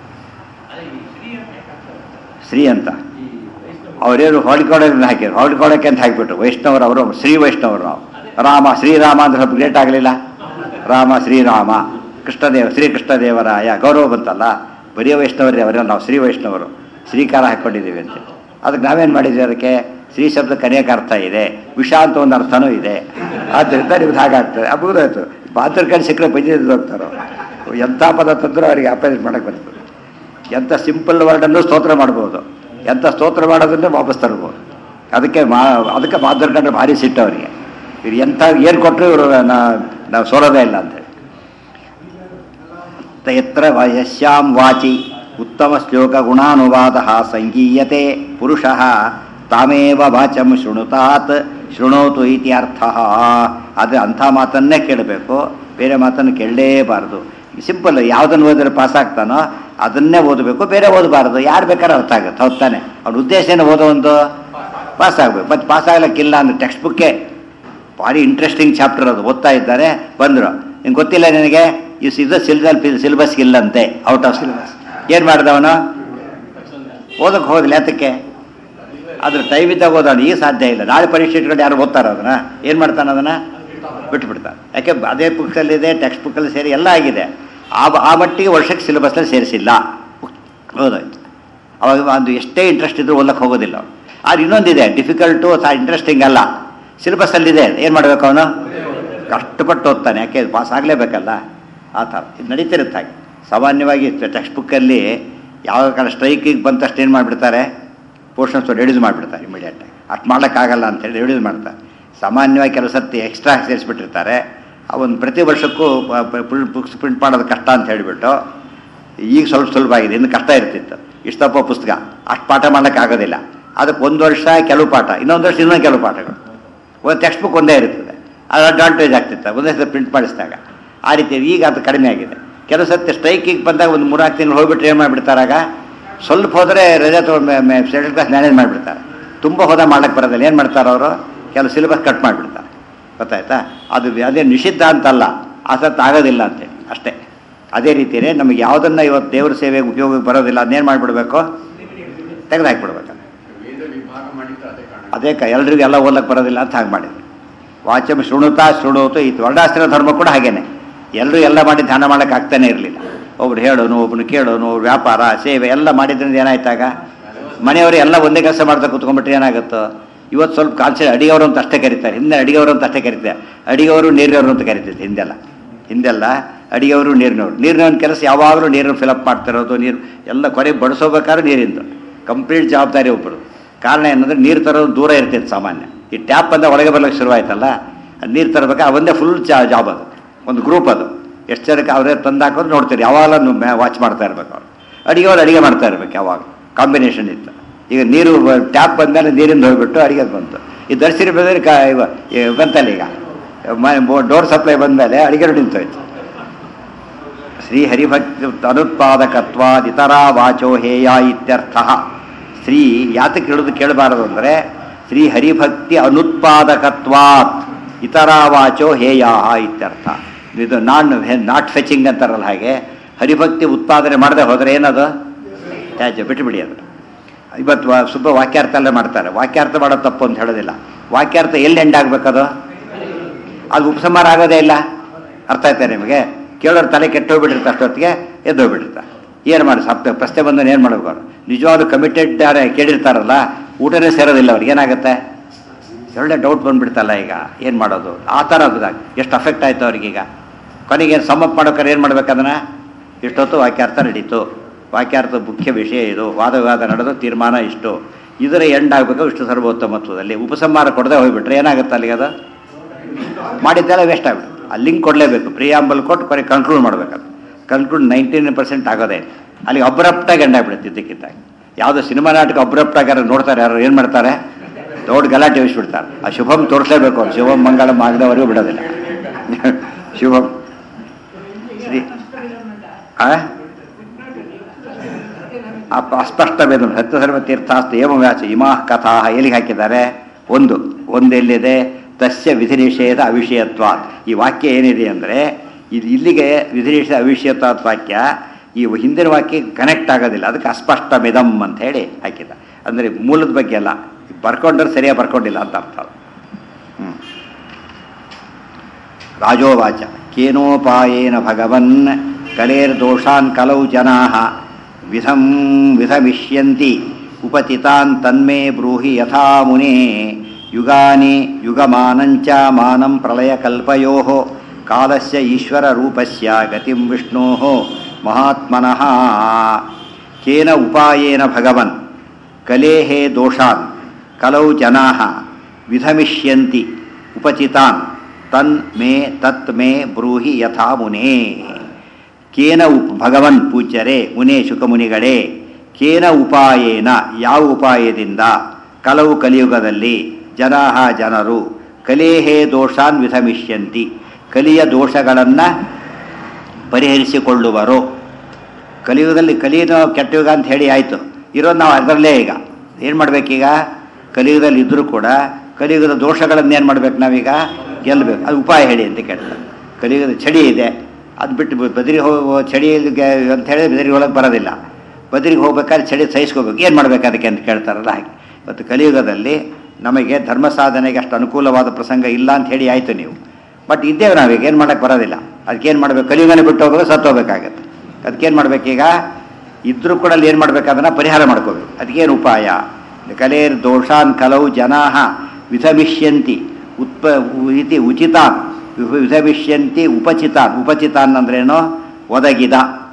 S1: ಶ್ರೀ ಅಂತ ಅವರೇನು ಹೊಳ್ಕೊಳಕ್ಕೆ ಹಾಕಿದ್ರು ಹೊಳ್ಕೊಳಕ್ಕೆ ಅಂತ ಹಾಕಿಬಿಟ್ರು ವೈಷ್ಣವರು ಅವರು ಶ್ರೀ ವೈಷ್ಣವರು ನಾವು ರಾಮ ಶ್ರೀರಾಮ ಅಂದ್ರೆ ಸ್ವಲ್ಪ ಗ್ರೇಟ್ ಆಗಲಿಲ್ಲ ರಾಮ ಶ್ರೀರಾಮ ಕೃಷ್ಣದೇವ ಶ್ರೀಕೃಷ್ಣದೇವರಾಯ ಗೌರವ ಬಂತಲ್ಲ ಬರೀ ವೈಷ್ಣವರೇ ಅವರೇ ನಾವು ಶ್ರೀ ವೈಷ್ಣವರು ಶ್ರೀಕಾರ ಹಾಕ್ಕೊಂಡಿದ್ದೀವಿ ಅಂತ ಅದಕ್ಕೆ ನಾವೇನು ಮಾಡಿದ್ವಿ ಅದಕ್ಕೆ ಶ್ರೀ ಶಬ್ದಕ್ಕೆ ಅನೇಕ ಅರ್ಥ ಇದೆ ವಿಷ ಅಂತ ಒಂದು ಅರ್ಥನೂ ಇದೆ ಆದ್ದರಿಂದ ನಿಮ್ದು ಹಾಗಾಗ್ತದೆ ಅಬ್ಬುದಾಯ್ತು ಬಾತ್ರ ಕಡೆ ಸಿಕ್ಕರೆ ಬೈದಿದ್ದು ಹೋಗ್ತಾರೋ ಎಂಥ ಪದ ತಂದರೂ ಅವರಿಗೆ ಅಪೇಜ್ ಮಾಡಕ್ಕೆ ಬರ್ತದೆ ಎಂಥ ಸಿಂಪಲ್ ವರ್ಡನ್ನು ಸ್ತೋತ್ರ ಮಾಡ್ಬೋದು ಎಂಥ ಸ್ತೋತ್ರ ಮಾಡೋದನ್ನೇ ವಾಪಸ್ ತರ್ಬೋದು ಅದಕ್ಕೆ ಮಾ ಅದಕ್ಕೆ ಮಾದರ್ಕಂಡ್ರೆ ಭಾರಿ ಸಿಟ್ಟು ಅವರಿಗೆ ಇವ್ರು ಎಂಥ ಏನು ಕೊಟ್ಟರು ಇವರು ನಾವು ಸೋಲೋದೇ ಇಲ್ಲ ಅಂತೇಳಿ ಯತ್ರ ವ- ಯಸ್ಯಾಂ ವಾಚಿ ಉತ್ತಮ ಶ್ಲೋಕ ಗುಣಾನುವಾದ ಸಂಗೀಯತೆ ಪುರುಷ ತಾಮೇವ ವಾಚಂ ಶೃಣುತಾತ್ ಶೃಣೋತು ಇತಿ ಅರ್ಥ ಆದರೆ ಅಂಥ ಮಾತನ್ನೇ ಕೇಳಬೇಕು ಬೇರೆ ಮಾತನ್ನು ಕೇಳಲೇಬಾರ್ದು ಸಿಂಪಲ್ ಯಾವುದನ್ನು ಓದಿದ್ರೆ ಪಾಸ್ ಆಗ್ತಾನೋ ಅದನ್ನೇ ಓದಬೇಕು ಬೇರೆ ಓದಬಾರ್ದು ಯಾರು ಬೇಕಾದ್ರೆ ಅರ್ಥ ಆಗುತ್ತೆ ಹೌದ್ ತಾನೆ ಅವ್ರ ಉದ್ದೇಶ ಏನು ಓದೋ ಒಂದು ಪಾಸ್ ಆಗಬೇಕು ಮತ್ತು ಪಾಸ್ ಆಗ್ಲಿಕ್ಕಿಲ್ಲ ಅಂದ್ರೆ ಟೆಕ್ಸ್ಟ್ ಬುಕ್ಕೇ ಭಾರಿ ಇಂಟ್ರೆಸ್ಟಿಂಗ್ ಚಾಪ್ಟರ್ ಅದು ಓದ್ತಾ ಇದ್ದಾರೆ ಬಂದರು ನಿಂಗೆ ಗೊತ್ತಿಲ್ಲ ನಿನಗೆ ಈ ಇದು ಸಿಲ್ಬಸ್ ಸಿಲೆಬಸ್ ಇಲ್ಲಂತೆ ಔಟ್ ಆಫ್ ಸಿಲೆಬಸ್ ಏನು ಮಾಡ್ದವನು ಓದಕ್ಕೆ ಹೋದಿಲ್ಲ ಯಾತಕ್ಕೆ ಅದ್ರ ಟೈಮ್ ಇದ್ದಾಗ ಓದೋಣ ಈಗ ಸಾಧ್ಯ ಇಲ್ಲ ನಾಳೆ ಪರೀಕ್ಷೆ ಇಟ್ಕೊಂಡು ಯಾರು ಓದ್ತಾರೋ ಅದನ್ನ ಏನು ಮಾಡ್ತಾನೆ ಅದನ್ನು ಬಿಟ್ಬಿಡ್ತಾನೆ ಯಾಕೆ ಅದೇ ಬುಕ್ಸಲ್ಲಿದೆ ಟೆಕ್ಸ್ಟ್ ಬುಕ್ಕಲ್ಲಿ ಸೇರಿ ಎಲ್ಲ ಆಗಿದೆ ಆ ಆ ಮಟ್ಟಿಗೆ ವರ್ಷಕ್ಕೆ ಸಿಲೆಬಸ್ನಲ್ಲಿ ಸೇರಿಸಿಲ್ಲ ಹೌದಾಯ್ತು ಅವಾಗ ಒಂದು ಎಷ್ಟೇ ಇಂಟ್ರೆಸ್ಟ್ ಇದ್ರೂ ಓದಕ್ಕೆ ಹೋಗೋದಿಲ್ಲ ಅವನು ಆದ್ರೆ ಇನ್ನೊಂದಿದೆ ಡಿಫಿಕಲ್ಟು ಇಂಟ್ರೆಸ್ಟಿಂಗ್ ಅಲ್ಲ ಸಿಲೆಬಸ್ಸಲ್ಲಿದೆ ಏನು ಮಾಡಬೇಕು ಅವನು ಕಷ್ಟಪಟ್ಟು ಓದ್ತಾನೆ ಯಾಕೆ ಪಾಸ್ ಆಗಲೇಬೇಕಲ್ಲ ಆ ಥರ ಇದು ನಡೀತಿರುತ್ತೆ ಹಾಗೆ ಸಾಮಾನ್ಯವಾಗಿ ಟೆಕ್ಸ್ಟ್ ಬುಕ್ಕಲ್ಲಿ ಯಾವ ಕಾಲ ಸ್ಟ್ರೈಕಿಗೆ ಬಂದ ತಕ್ಷಣ ಏನು ಮಾಡಿಬಿಡ್ತಾರೆ ಪೋರ್ಷನ್ಸ್ ರೆಡ್ಯೂಸ್ ಮಾಡಿಬಿಡ್ತಾರೆ ಇಮಿಡಿಯೇಟಾಗಿ ಅಷ್ಟು ಮಾಡೋಕ್ಕಾಗಲ್ಲ ಅಂತೇಳಿ ರೆಡ್ಯೂಸ್ ಮಾಡ್ತಾರೆ ಸಾಮಾನ್ಯವಾಗಿ ಕೆಲವು ಸರ್ತಿ ಎಕ್ಸ್ಟ್ರಾ ಸೇರಿಸ್ಬಿಟ್ಟಿರ್ತಾರೆ ಆ ಒಂದು ಪ್ರತಿ ವರ್ಷಕ್ಕೂ ಬುಕ್ಸ್ ಪ್ರಿಂಟ್ ಮಾಡೋದು ಕಷ್ಟ ಅಂತ ಹೇಳಿಬಿಟ್ಟು ಈಗ ಸ್ವಲ್ಪ ಸುಲಭ ಆಗಿದೆ ಇನ್ನು ಕಷ್ಟ ಇರ್ತಿತ್ತು ಇಷ್ಟಪ್ಪ ಪುಸ್ತಕ ಅಷ್ಟು ಪಾಠ ಮಾಡೋಕ್ಕಾಗೋದಿಲ್ಲ ಅದಕ್ಕೆ ಒಂದು ವರ್ಷ ಕೆಲವು ಪಾಠ ಇನ್ನೊಂದು ವರ್ಷ ಇನ್ನೊಂದು ಕೆಲವು ಪಾಠಗಳು ಒಂದು ಟೆಕ್ಸ್ಟ್ ಬುಕ್ ಒಂದೇ ಇರ್ತದೆ ಅದು ಅಡ್ವಾಂಟೇಜ್ ಆಗ್ತಿತ್ತು ಒಂದೇ ಸಲ ಪ್ರಿಂಟ್ ಮಾಡಿಸಿದಾಗ ಆ ರೀತಿ ಈಗ ಅದು ಕಡಿಮೆ ಆಗಿದೆ ಕೆಲವು ಸರ್ತಿ ಸ್ಟ್ರೈಕಿಗೆ ಬಂದಾಗ ಒಂದು ಮೂರ್ನಾಲ್ಕು ತಿಂಗಳು ಹೋಗ್ಬಿಟ್ರೆ ಏನು ಮಾಡಿಬಿಡ್ತಾರಾಗ ಸ್ವಲ್ಪ ಹೋದರೆ ರಜೆ ತೊಗೊಂಡು ಶೆಡ್ಯೂಲ್ ಕ್ಲಾಸ್ ಮ್ಯಾನೇಜ್ ಮಾಡಿಬಿಡ್ತಾರೆ ತುಂಬ ಹೋದ ಮಾಡಕ್ಕೆ ಬರೋದಿಲ್ಲ ಏನು ಮಾಡ್ತಾರೆ ಅವರು ಕೆಲವು ಸಿಲೆಬಸ್ ಕಟ್ ಮಾಡಿಬಿಡ್ತಾರೆ ಗೊತ್ತಾಯ್ತಾ ಅದು ಅದೇ ನಿಷಿದ್ಧ ಅಂತಲ್ಲ ಆಸಕ್ತಿ ಆಗೋದಿಲ್ಲ ಅಂತೇಳಿ ಅಷ್ಟೇ ಅದೇ ರೀತಿಯೇ ನಮಗೆ ಯಾವುದನ್ನು ಇವತ್ತು ದೇವ್ರ ಸೇವೆಗೆ ಉಪಯೋಗಕ್ಕೆ ಬರೋದಿಲ್ಲ ಅದನ್ನೇನು ಮಾಡಿಬಿಡ್ಬೇಕು ತೆಗೆದಾಕ್ಬಿಡ್ಬೇಕು
S3: ವೇದ ವಿಭಾಗ ಮಾಡಿದ್ದು ಅದೇ ಕಾರಣ
S1: ಅದೇ ಕ ಎಲ್ರಿಗೂ ಎಲ್ಲ ಓದಕ್ಕೆ ಬರೋದಿಲ್ಲ ಅಂತ ಹಾಗೆ ಮಾಡಿದ್ರು ವಾಚಂ ಶೃಣುತಾ ಶೃಣೋತು ಈ ವರ್ಣಾಶ್ರಮ ಧರ್ಮ ಕೂಡ ಹಾಗೇನೆ ಎಲ್ಲರೂ ಎಲ್ಲ ಮಾಡಿ ಧ್ಯಾನ ಮಾಡೋಕೆ ಆಗ್ತಾನೆ ಇರಲಿಲ್ಲ ಒಬ್ರು ಹೇಳೋನು ಒಬ್ಬನು ಕೇಳೋನು ಒಬ್ರು ವ್ಯಾಪಾರ ಸೇವೆ ಎಲ್ಲ ಮಾಡಿದ್ರಿಂದ ಏನಾಯ್ತಾಗ ಮನೆಯವರು ಎಲ್ಲ ಒಂದೇ ಕೆಲಸ ಮಾಡ್ತಾ ಕೂತ್ಕೊಂಡ್ಬಿಟ್ರೆ ಏನಾಗುತ್ತೋ ಇವತ್ತು ಸ್ವಲ್ಪ ಕಾನ್ಸೆಪ್ಟ್ ಅಡಿಗೆವರು ಅಂತ ಅಷ್ಟೇ ಕರೀತಾರೆ ಹಿಂದೆ ಅಡಿಗೆವರು ಅಂತ ಅಷ್ಟೇ ಕರೀತಾರೆ ಅಡಿಗೆವರು ನೀರಿನವರು ಅಂತ ಕರಿತಿದ್ದೆ ಹಿಂದೆಲ್ಲ ಹಿಂದೆಲ್ಲ ಅಡಿಗೆವರು ನೀರಿನವರು ನೀರಿನವ್ರ ಕೆಲಸ ಯಾವಾಗಲೂ ನೀರನ್ನು ಫಿಲಪ್ ಮಾಡ್ತಿರೋದು ನೀರು ಎಲ್ಲ ಕೊನೆ ಬಡಿಸೋಬೇಕಾದ್ರೆ ನೀರಿಂದು ಕಂಪ್ಲೀಟ್ ಜವಾಬ್ದಾರಿ ಒಬ್ಬರು ಕಾರಣ ಏನಂದ್ರೆ ನೀರು ತರೋದು ದೂರ ಇರ್ತಿತ್ತು ಸಾಮಾನ್ಯ ಈ ಟ್ಯಾಪ್ ಬಂದ ಒಳಗೆ ಬರ್ಲಿಕ್ಕೆ ಶುರುವಾಯ್ತಲ್ಲ ಅದು ನೀರು ತರಬೇಕು ಅವನ್ನೇ ಫುಲ್ ಜಾಬ್ ಅದು ಒಂದು ಗ್ರೂಪ್ ಅದು ಎಷ್ಟು ಜನಕ್ಕೆ ಅವರೇ ತಂದು ಹಾಕೋದು ನೋಡ್ತೀರಿ ಯಾವಾಗಲೂ ವಾಚ್ ಮಾಡ್ತಾ ಇರ್ಬೇಕು ಅವ್ರು ಅಡಿಗೆವ್ರು ಅಡಿಗೆ ಮಾಡ್ತಾ ಇರ್ಬೇಕು ಯಾವಾಗ ಕಾಂಬಿನೇಷನ್ ಇತ್ತು ಈಗ ನೀರು ಟ್ಯಾಪ್ ಬಂದಮೇಲೆ ನೀರಿಂದ ಹೋಗ್ಬಿಟ್ಟು ಅಡಿಗೆ ಬಂತು ಈ ದರ್ಶನ ಬಂದರೆ ಕಾ ಇವ ಇವ್ ಬಂತಲ್ಲ ಈಗ ಡೋರ್ ಸಪ್ಲೈ ಬಂದಮೇಲೆ ಅಡಿಗೆ ನಿಂತೋಯ್ತು ಶ್ರೀ ಹರಿಭಕ್ತಿ ಅನುತ್ಪಾದಕತ್ವಾದಿತರ ವಾಚೋ ಹೇಯ ಇತ್ಯರ್ಥ ಶ್ರೀ ಯಾತಕ್ಕೆ ಹಿಡಿದು ಕೇಳಬಾರದು ಅಂದರೆ ಶ್ರೀ ಹರಿಭಕ್ತಿ ಅನುತ್ಪಾದಕತ್ವಾತ್ ಇತರ ವಾಚೋ ಹೇಯ ಇತ್ಯರ್ಥ ಇದು ನಾನ್ ನಾಟ್ ಫೆಚಿಂಗ್ ಅಂತಾರಲ್ಲ ಹಾಗೆ ಹರಿಭಕ್ತಿ ಉತ್ಪಾದನೆ ಮಾಡದೆ ಹೋದರೆ ಏನದು ತ್ಯಾಜ್ಯ ಬಿಟ್ಟುಬಿಡಿ ಅದು ಇವತ್ತು ವಾ- ಸುಬ್ಬ ವಾಕ್ಯಾರ್ಥ ಎಲ್ಲ ಮಾಡ್ತಾರೆ ವಾಕ್ಯಾರ್ಥ ಮಾಡೋದು ತಪ್ಪು ಅಂತ ಹೇಳೋದಿಲ್ಲ ವಾಕ್ಯಾರ್ಥ ಎಲ್ಲಿ ಎಂಡ್ ಆಗ್ಬೇಕದು ಅದು ಉಪಸಂಹಾರ ಆಗೋದೇ ಇಲ್ಲ ಅರ್ಥ ಆಯ್ತಾ ನಿಮಗೆ ಕೇಳೋರು ತಲೆ ಕೆಟ್ಟೋಗ್ಬಿಟ್ಟಿರ್ತ ಅಷ್ಟೊತ್ತಿಗೆ ಎದ್ದೋಗ್ಬಿಟ್ಟಿರ್ತಾರೆ ಏನು ಮಾಡಿ ಸಪ್ತ ಪ್ರಶ್ನೆ ಬಂದು ಏನು ಮಾಡ್ಬೇಕು ಅವ್ರು ನಿಜವಾದ ಕಮಿಟೆಡ್ ಯಾರೇ ಕೇಳಿರ್ತಾರಲ್ಲ ಊಟನೇ ಸೇರೋದಿಲ್ಲ ಅವ್ರಿಗೆ ಏನಾಗುತ್ತೆ ಒಳ್ಳೆ ಡೌಟ್ ಬಂದ್ಬಿಡ್ತಲ್ಲ ಈಗ ಏನು ಮಾಡೋದು ಆ ಥರ ಅದಾಗ ಎಷ್ಟು ಅಫೆಕ್ಟ್ ಆಯ್ತು ಅವ್ರಿಗೀಗ ಕೊನೆಗೆ ಏನು ಸಮ್ಮಪ್ ಮಾಡೋಕ್ಕಾರೆ ಏನು ಮಾಡ್ಬೇಕು ಅದನ್ನು ಇಷ್ಟೊತ್ತು ವಾಕ್ಯಾರ್ಥ ನಡೀತು ವಾಕ್ಯಾರ್ಥದ ಮುಖ್ಯ ವಿಷಯ ಇದು ವಾದ ವಿವಾದ ನಡೆದು ತೀರ್ಮಾನ ಇಷ್ಟು ಇದರ ಎಂಡ್ ಆಗಬೇಕು ಇಷ್ಟು ಸರ್ವೋತ್ತಮತ್ವದಲ್ಲಿ ಉಪಸಂಹಾರ ಕೊಡದೆ ಹೋಗ್ಬಿಟ್ರೆ ಏನಾಗುತ್ತೆ ಅಲ್ಲಿಗೆ ಅದು ಮಾಡಿದ್ದೆಲ್ಲ ವೇಸ್ಟ್ ಆಗ್ಬಿಡುತ್ತೆ ಆ ಲಿಂಕ್ ಕೊಡಲೇಬೇಕು ಪ್ರಿಯಾಂಬಲ್ ಕೊಟ್ಟು ಕೊನೆ ಕನ್ಕ್ಲೂಡ್ ಮಾಡಬೇಕದು ಕನ್ಕ್ಲೂಡ್ ನೈಂಟೀನ್ ಪರ್ಸೆಂಟ್ ಆಗೋದೇ ಇಲ್ಲ. ಅಲ್ಲಿಗೆ ಅಬ್ರಪ್ಟಾಗಿ ಎಂಡ್ ಆಗ್ಬಿಡುತ್ತೆ ಇದ್ದಕ್ಕಿದ್ದಾಗ ಯಾವುದೋ ಸಿನಿಮಾ ನಾಟಕ ಅಬ್ರಪ್ಟಾಗಿ ಯಾರು ನೋಡ್ತಾರೆ ಯಾರು ಏನು ಮಾಡ್ತಾರೆ ದೊಡ್ಡ ಗಲಾಟೆ ಬಿಡ್ತಾರೆ ಆ ಶುಭಂ ತೋರಿಸಲೇಬೇಕು ಅವ್ರು ಶುಭಂ ಮಂಗಳಂ ಆಗದವರೆಗೂ ಬಿಡೋದಿಲ್ಲ ಶುಭಂ ಶ್ರೀ ಆ ಅಪ- ಅಸ್ಪಷ್ಟ ವೇದ ಸತ್ಯಸರ್ವ ತೀರ್ಥಾಸ್ತು ಏಮ ವ್ಯಾಸ ಇಮಾ ಕಥಾ ಎಲ್ಲಿಗೆ ಹಾಕಿದ್ದಾರೆ ಒಂದು ಒಂದು ಎಲ್ಲಿದೆ ತಸ್ಯ ವಿಧಿ ನಿಷೇಧ ಅವಿಷಯತ್ವ ಈ ವಾಕ್ಯ ಏನಿದೆ ಅಂದರೆ ಇದು ಇಲ್ಲಿಗೆ ವಿಧಿ ನಿಷೇಧ ಅವಿಷಯತ್ವಾತ್ ವಾಕ್ಯ ಈ ಹಿಂದಿನ ವಾಕ್ಯ ಕನೆಕ್ಟ್ ಆಗೋದಿಲ್ಲ ಅದಕ್ಕೆ ಅಸ್ಪಷ್ಟ ಮಿದಂ ಅಂತ ಹೇಳಿ ಹಾಕಿದ ಅಂದರೆ ಮೂಲದ ಬಗ್ಗೆ ಅಲ್ಲ ಬರ್ಕೊಂಡ್ರೆ ಸರಿಯಾಗಿ ಬರ್ಕೊಂಡಿಲ್ಲ ಅಂತ ಅರ್ಥ ಅದು ಹ್ಮ್. ರಾಜೋವಾಚ ಕೇನೋಪಾಯೇನ ಭಗವನ್ ಕಲೇರ್ದೋಷಾನ್ ಕಲೌ ಜನಾಃ ವಿಧಂ ವಿಧಮಿಷ್ಯಂತಿ ಉಪತಿತಾನ್ ತನ್ಮೇ ಬ್ರೂಹಿ ಯಥಾ ಮುನೇ ಯುಗಾನಿ ಯುಗಮಾನಂಚ ಮಾನಂ ಪ್ರಳಯಕಲ್ಪಯೋಃ ಕಾಲಸ್ಯ ಈಶ್ವರರೂಪಸ್ಯ ಗತಿಂ ವಿಷ್ಣೋಃ ಮಹಾತ್ಮನಃ ಕೇನ ಉಪಾಯೇನ ಭಗವನ್ ಕಲೇಃ ದೋಷಾನ್ ಕಲೌ ಜನಾಃ ವಿಧಮಿಷ್ಯಂತಿ ಉಪಚಿತಾನ್ ತನ್ ಮೇ ತತ್ ಮೇ ಬ್ರೂಹಿ ಯಥಾ ಮುನೇ ಕೇನ ಉಪ್ ಭಗವನ್ ಪೂಜ್ಯರೇ ಮುನೇ ಶುಕಮುನಿಗಳೇ ಕೇನ ಉಪಾಯೇನ ಯಾವ ಉಪಾಯದಿಂದ ಕಲವು ಕಲಿಯುಗದಲ್ಲಿ ಜನಾಹ ಜನರು ಕಲೇಹೇ ದೋಷಾನ್ ವಿಧಮಿಷ್ಯಂತಿ ಕಲಿಯ ದೋಷಗಳನ್ನು ಪರಿಹರಿಸಿಕೊಳ್ಳುವರು ಕಲಿಯುಗದಲ್ಲಿ ಕಲಿಯುಗ ಕೆಟ್ಟಯುಗ ಅಂತ ಹೇಳಿ ಆಯಿತು ಇರೋದು ನಾವು ಅದರಲ್ಲೇ ಈಗ ಏನು ಮಾಡ್ಬೇಕೀಗ ಕಲಿಯುಗದಲ್ಲಿ ಇದ್ದರೂ ಕೂಡ ಕಲಿಯುಗದ ದೋಷಗಳನ್ನು ಏನು ಮಾಡ್ಬೇಕು ನಾವೀಗ ಗೆಲ್ಲಬೇಕು ಅದು ಉಪಾಯ ಹೇಳಿ ಅಂತ ಕೇಳ್ತಾರೆ ಕಲಿಯುಗದ ಚಳಿ ಇದೆ ಅದು ಬಿಟ್ಟು ಬ- ಬದರಿಗೆ ಹೋಗೋ ಚಳಿ ಅಂತ ಹೇಳಿದ್ರೆ ಬದರಿಗೆ ಒಳಗೆ ಬರೋದಿಲ್ಲ ಬದರಿಗೆ ಹೋಗ್ಬೇಕಾದ್ರೆ ಚಳಿ ಸಹಿಸ್ಕೋಬೇಕು ಏನು ಮಾಡ್ಬೇಕು ಅದಕ್ಕೆ ಅಂತ ಕೇಳ್ತಾರಲ್ಲ ಹಾಗೆ ಇವತ್ತು ಕಲಿಯುಗದಲ್ಲಿ ನಮಗೆ ಧರ್ಮ ಸಾಧನೆಗೆ ಅಷ್ಟು ಅನುಕೂಲವಾದ ಪ್ರಸಂಗ ಇಲ್ಲ ಅಂತ ಹೇಳಿ ಆಯಿತು ನೀವು ಬಟ್ ಇದ್ದೇವೆ ನಾವೀಗ ಏನು ಮಾಡೋಕ್ಕೆ ಬರೋದಿಲ್ಲ ಅದಕ್ಕೇನು ಮಾಡಬೇಕು ಕಲಿಯುಗನೇ ಬಿಟ್ಟು ಹೋಗೋದು ಸತ್ತು ಹೋಗ್ಬೇಕಾಗತ್ತೆ ಅದಕ್ಕೇನು ಮಾಡ್ಬೇಕೀಗ ಇದ್ರೂ ಕೂಡ ಅಲ್ಲಿ ಏನು ಮಾಡ್ಬೇಕು ಅದನ್ನು ಪರಿಹಾರ ಮಾಡ್ಕೋಬೇಕು ಅದಕ್ಕೇನು ಉಪಾಯ ಕಲೇರ್ ದೋಷಾನ್ ಕಲವು ಜನಾಹ ವಿಧಮಿಷ್ಯಂತಿ ಉತ್ಪ ಇತಿ ಉಚಿತಾನ್ ವಿಭ- ವಿಧಮಿಷ್ಯಂತಿ ಉಪಚಿತಾನ್ ಉಪಚಿತಾನ್ ಅಂದ್ರೇನು ಒದಗಿದ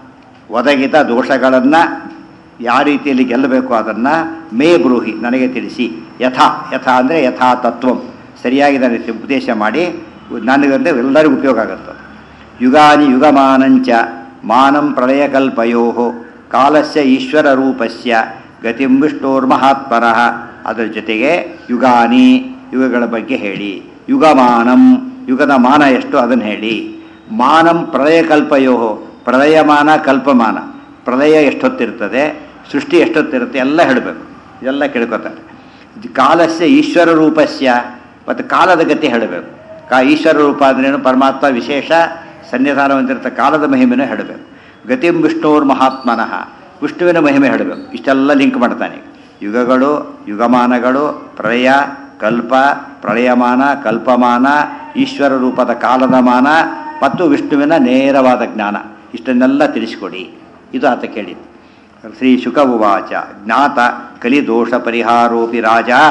S1: ಒದಗಿದ ದೋಷಗಳನ್ನು ಯಾವ ರೀತಿಯಲ್ಲಿ ಗೆಲ್ಲಬೇಕು ಅದನ್ನು ಮೇ ಬ್ರೂಹಿ ನನಗೆ ತಿಳಿಸಿ ಯಥಾ ಯಥಾ ಅಂದರೆ ಯಥಾ ತತ್ವಂ ಸರಿಯಾಗಿ ನನಗೆ ಉಪದೇಶ ಮಾಡಿ ನನಗಂದ್ರೆ ಎಲ್ಲರಿಗೂ ಉಪಯೋಗ ಆಗುತ್ತೆ ಯುಗಾನಿ ಯುಗಮಾನಂಚ ಮಾನಂ ಪ್ರಳಯಕಲ್ಪಯೋ ಕಾಲಸ್ಯ ಈಶ್ವರ ರೂಪಸ್ಯ ಗತಿಂ ವಿಷ್ಣೋರ್ಮಹಾತ್ಮನಃ ಅದರ ಜೊತೆಗೆ ಯುಗಾನಿ ಯುಗಗಳ ಬಗ್ಗೆ ಹೇಳಿ ಯುಗಮಾನಂ ಯುಗದ ಮಾನ ಎಷ್ಟು ಅದನ್ನು ಹೇಳಿ ಮಾನಂ ಪ್ರಳಯಕಲ್ಪಯೋ ಪ್ರಳಯಮಾನ ಕಲ್ಪಮಾನ ಪ್ರಳಯ ಎಷ್ಟೊತ್ತಿರ್ತದೆ ಸೃಷ್ಟಿ ಎಷ್ಟೊತ್ತಿರುತ್ತೆ ಎಲ್ಲ ಹೇಳಬೇಕು ಇದೆಲ್ಲ ಕೇಳ್ಕೊತಾರೆ ಇದು ಕಾಲಸ್ಯ ಈಶ್ವರ ರೂಪಸ್ಯ ಮತ್ತು ಕಾಲದ ಗತಿ ಹೇಳಬೇಕು ಕಾ ಈಶ್ವರ ರೂಪ ಅಂದ್ರೇನು ಪರಮಾತ್ಮ ವಿಶೇಷ ಸನ್ನಿಧಾನ ಹೊಂದಿರತ ಕಾಲದ ಮಹಿಮೆನೂ ಹೇಳಬೇಕು ಗತಿಂ ವಿಷ್ಣುವ್ರ ಮಹಾತ್ಮನಃ ವಿಷ್ಣುವಿನ ಮಹಿಮೆ ಹೇಳಬೇಕು ಇಷ್ಟೆಲ್ಲ ಲಿಂಕ್ ಮಾಡ್ತಾನೆ ಯುಗಗಳು ಯುಗಮಾನಗಳು ಪ್ರಳಯ ಕಲ್ಪ ಪ್ರಳಯಮಾನ ಕಲ್ಪಮಾನ ಈಶ್ವರ ರೂಪದ ಕಾಲದ ಮಾನ ಮತ್ತು ವಿಷ್ಣುವಿನ ನೇರವಾದ ಜ್ಞಾನ ಇಷ್ಟನ್ನೆಲ್ಲ ತಿಳಿಸಿಕೊಡಿ ಇದು ಆತ ಕೇಳಿದ್ದು ಶ್ರೀ ಶುಕ ಉವಾಚ ಜ್ಞಾತ ಕಲಿದೋಷ ಪರಿಹಾರೋಪಿ ರಾಜ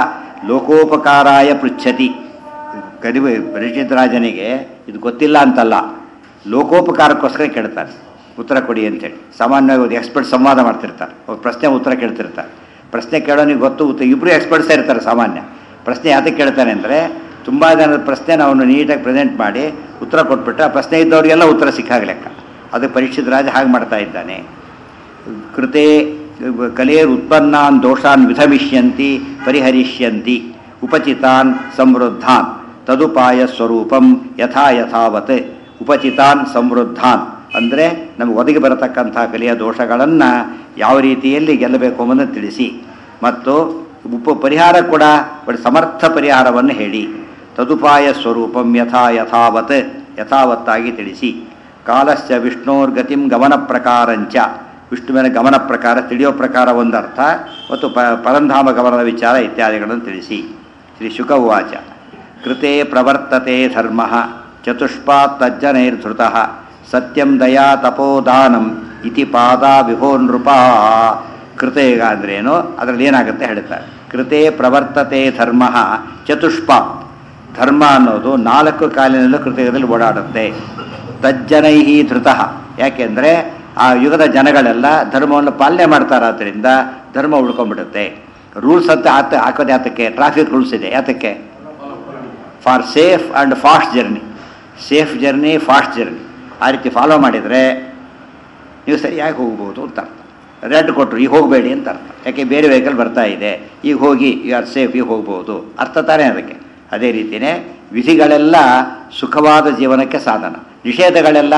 S1: ಲೋಕೋಪಕಾರಾಯ ಪೃಚ್ಛತಿ ಕರಿವೆ ಪರೀಕ್ಷಿತ ರಾಜನಿಗೆ ಇದು ಗೊತ್ತಿಲ್ಲ ಅಂತಲ್ಲ ಲೋಕೋಪಕಾರಕ್ಕೋಸ್ಕರ ಕೇಳ್ತಾರೆ ಉತ್ತರ ಕೊಡಿ ಅಂತೇಳಿ ಸಾಮಾನ್ಯವಾಗಿ ಒಂದು ಎಕ್ಸ್ಪರ್ಟ್ ಸಂವಾದ ಮಾಡ್ತಿರ್ತಾರೆ ಅವ್ರು ಪ್ರಶ್ನೆ ಉತ್ತರ ಕೇಳ್ತಿರ್ತಾರೆ ಪ್ರಶ್ನೆ ಕೇಳೋನಿಗೆ ಗೊತ್ತು ಉತ್ತರ ಇಬ್ಬರು ಎಕ್ಸ್ಪರ್ಟ್ಸೇ ಇರ್ತಾರೆ ಸಾಮಾನ್ಯ ಪ್ರಶ್ನೆ ಯಾತಕ್ಕೆ ಕೇಳ್ತಾನೆ ಅಂದರೆ ತುಂಬ ಜನದ ಪ್ರಶ್ನೆನ ಅವನು ನೀಟಾಗಿ ಪ್ರೆಸೆಂಟ್ ಮಾಡಿ ಉತ್ತರ ಕೊಟ್ಬಿಟ್ಟು ಆ ಪ್ರಶ್ನೆ ಇದ್ದವರಿಗೆಲ್ಲ ಉತ್ತರ ಸಿಕ್ಕಾಗ ಲೆಕ್ಕ ಅದು ಪರೀಕ್ಷಿತ ರಾಜ ಹಾಗೆ ಮಾಡ್ತಾ ಇದ್ದಾನೆ ಕೃತೆ ಕಲೇರ್ ಉತ್ಪನ್ನಾನ್ ದೋಷಾನ್ ವಿಧಮಿಷ್ಯಂತಿ ಪರಿಹರಿಷ್ಯಂತಿ ಉಪಚಿತಾನ್ ಸಮೃದ್ಧಾನ್ ತದುಪಾಯ ಸ್ವರೂಪಂ ಯಥಾ ಯಥಾವತ್ ಉಪಚಿತಾನ್ ಸಮೃದ್ಧಾನ್ ಅಂದರೆ ನಮಗೆ ಒದಗಿ ಬರತಕ್ಕಂಥ ಕಲಿಯ ದೋಷಗಳನ್ನು ಯಾವ ರೀತಿಯಲ್ಲಿ ಗೆಲ್ಲಬೇಕು ಎಂಬುದನ್ನು ತಿಳಿಸಿ ಮತ್ತು ಉಪ ಪರಿಹಾರ ಕೂಡ ಒಂದು ಸಮರ್ಥ ಪರಿಹಾರವನ್ನು ಹೇಳಿ ತದುಪಾಯ ಸ್ವರೂಪಂ ಯಥಾ ಯಥಾವತ್ ಯಥಾವತ್ತಾಗಿ ತಿಳಿಸಿ ಕಾಲಶ್ಚ ವಿಷ್ಣೋರ್ಗತಿಂ ಗಮನ ಪ್ರಕಾರಂಚ ವಿಷ್ಣುವಿನ ಗಮನ ಪ್ರಕಾರ ತಿಳಿಯೋ ಪ್ರಕಾರ ಒಂದರ್ಥ ಮತ್ತು ಪ ಪರಂಧಾಮ ಗಮನದ ವಿಚಾರ ಇತ್ಯಾದಿಗಳನ್ನು ತಿಳಿಸಿ ಶ್ರೀ ಶುಕ ಉವಾಚ ಕೃತೆ ಪ್ರವರ್ತತೆ ಧರ್ಮ ಚತುಷ್ಪಾತ್ ತಜ್ಜನೈರ್ಧೃತ ಸತ್ಯಂ ದಯಾ ತಪೋದಾನಂ ಇತಿ ಪಾದ ವಿಭೋ ನೃಪ ಕೃತೆಗ ಅಂದ್ರೇನು ಅದರಲ್ಲಿ ಏನಾಗುತ್ತೆ ಹೇಳ್ತಾರೆ ಕೃತೆ ಪ್ರವರ್ತತೆ ಧರ್ಮ ಚತುಷ್ಪಾತ್ ಧರ್ಮ ಅನ್ನೋದು ನಾಲ್ಕು ಕಾಲಿನಲ್ಲೂ ಕೃತಯುಗದಲ್ಲಿ ಓಡಾಡುತ್ತೆ ತಜ್ಜನೈ ಧೃತ ಯಾಕೆಂದರೆ ಆ ಯುಗದ ಜನಗಳೆಲ್ಲ ಧರ್ಮವನ್ನು ಪಾಲನೆ ಮಾಡ್ತಾರಾದ್ರಿಂದ ಧರ್ಮ ಉಳ್ಕೊಂಡ್ಬಿಡುತ್ತೆ ರೂಲ್ಸ್ ಅಂತ ಆತ ಹಾಕೋದು ಯಾತಕ್ಕೆ ಟ್ರಾಫಿಕ್ ರೂಲ್ಸ್ ಇದೆ ಯಾತಕ್ಕೆ for safe and fast journey safe journey fast journey ಆ ರೀತಿ ಫಾಲೋ ಮಾಡಿದರೆ ನೀವು ಸರಿಯಾಗಿ ಹೋಗ್ಬೋದು ಅಂತ ಅರ್ಥ ರೆಡ್ ಕೊಟ್ಟರು ಈಗ ಹೋಗಬೇಡಿ ಅಂತ ಅರ್ಥ ಯಾಕೆ ಬೇರೆ ವೆಹಿಕಲ್ ಬರ್ತಾ ಇದೆ ಈಗ ಹೋಗಿ ಯು ಆರ್ ಸೇಫ್ ಈಗ ಹೋಗ್ಬೋದು ಅರ್ಥ ತಾನೇ ಅದಕ್ಕೆ ಅದೇ ರೀತಿಯೇ ವಿಧಿಗಳೆಲ್ಲ ಸುಖವಾದ ಜೀವನಕ್ಕೆ ಸಾಧನ ನಿಷೇಧಗಳೆಲ್ಲ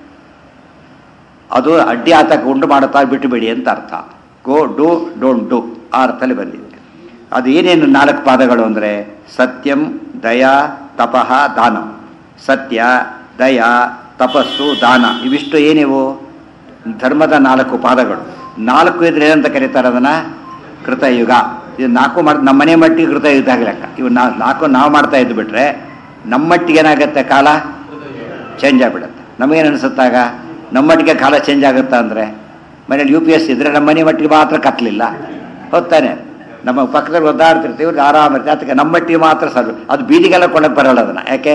S1: ಅದು ಅಡ್ಡಿ ಆತಕ ಉಂಟು ಮಾಡುತ್ತಾ ಬಿಟ್ಟುಬಿಡಿ ಅಂತ ಅರ್ಥ ಗೋ ಡು ಡೋಂಟ್ ಡು ಆ ಅರ್ಥದಲ್ಲಿ ಬಂದಿದೆ ಅದು ಏನೇನು ನಾಲ್ಕು ಪಾದಗಳು ಅಂದರೆ ಸತ್ಯಂ ದಯಾ ತಪಃ ದಾನ ಸತ್ಯ ದಯಾ ತಪಸ್ಸು ದಾನ ಇವಿಷ್ಟು ಏನಿವು ಧರ್ಮದ ನಾಲ್ಕು ಪಾದಗಳು ನಾಲ್ಕು ಇದ್ರೆ ಏನಂತ ಕರೀತಾರೆ ಅದನ್ನು ಕೃತಯುಗ ಇದು ನಾಲ್ಕು ಮಾಡಿ ನಮ್ಮ ಮನೆ ಮಟ್ಟಿಗೆ ಕೃತಯುಗ ಲೆಕ್ಕ ಇವು ನಾ ನಾಲ್ಕು ನಾವು ಮಾಡ್ತಾ ಇದ್ದು ಬಿಟ್ರೆ ನಮ್ಮ ಮಟ್ಟಿಗೆ ಏನಾಗುತ್ತೆ ಕಾಲ ಚೇಂಜ್ ಆಗಿಬಿಡುತ್ತೆ ನಮಗೇನು ಅನಿಸುತ್ತಾಗ ನಮ್ಮ ಮಟ್ಟಿಗೆ ಕಾಲ ಚೇಂಜ್ ಆಗುತ್ತಾ ಅಂದರೆ ಮನೇಲಿ ಯು ಪಿ ಎಸ್ ಇದ್ದರೆ ನಮ್ಮ ಮನೆ ಮಟ್ಟಿಗೆ ಮಾತ್ರ ಕತ್ತಲಿಲ್ಲ ಹೊತ್ತಾನೆ ನಮ್ಮ ಪಕ್ಕದಲ್ಲಿ ಒದ್ದಾಡ್ತಿರ್ತೀವಿ ಇವ್ರಿಗೆ ಆರಾಮ ಇರ್ತೀವಿ ಅದಕ್ಕೆ ನಮ್ಮ ಮಟ್ಟಿಗೆ ಮಾತ್ರ ಸರ್ ಅದು ಬೀದಿಗೆಲ್ಲ ಕೊಡಕ್ಕೆ ಬರಲ್ಲ ಅದನ್ನು ಯಾಕೆ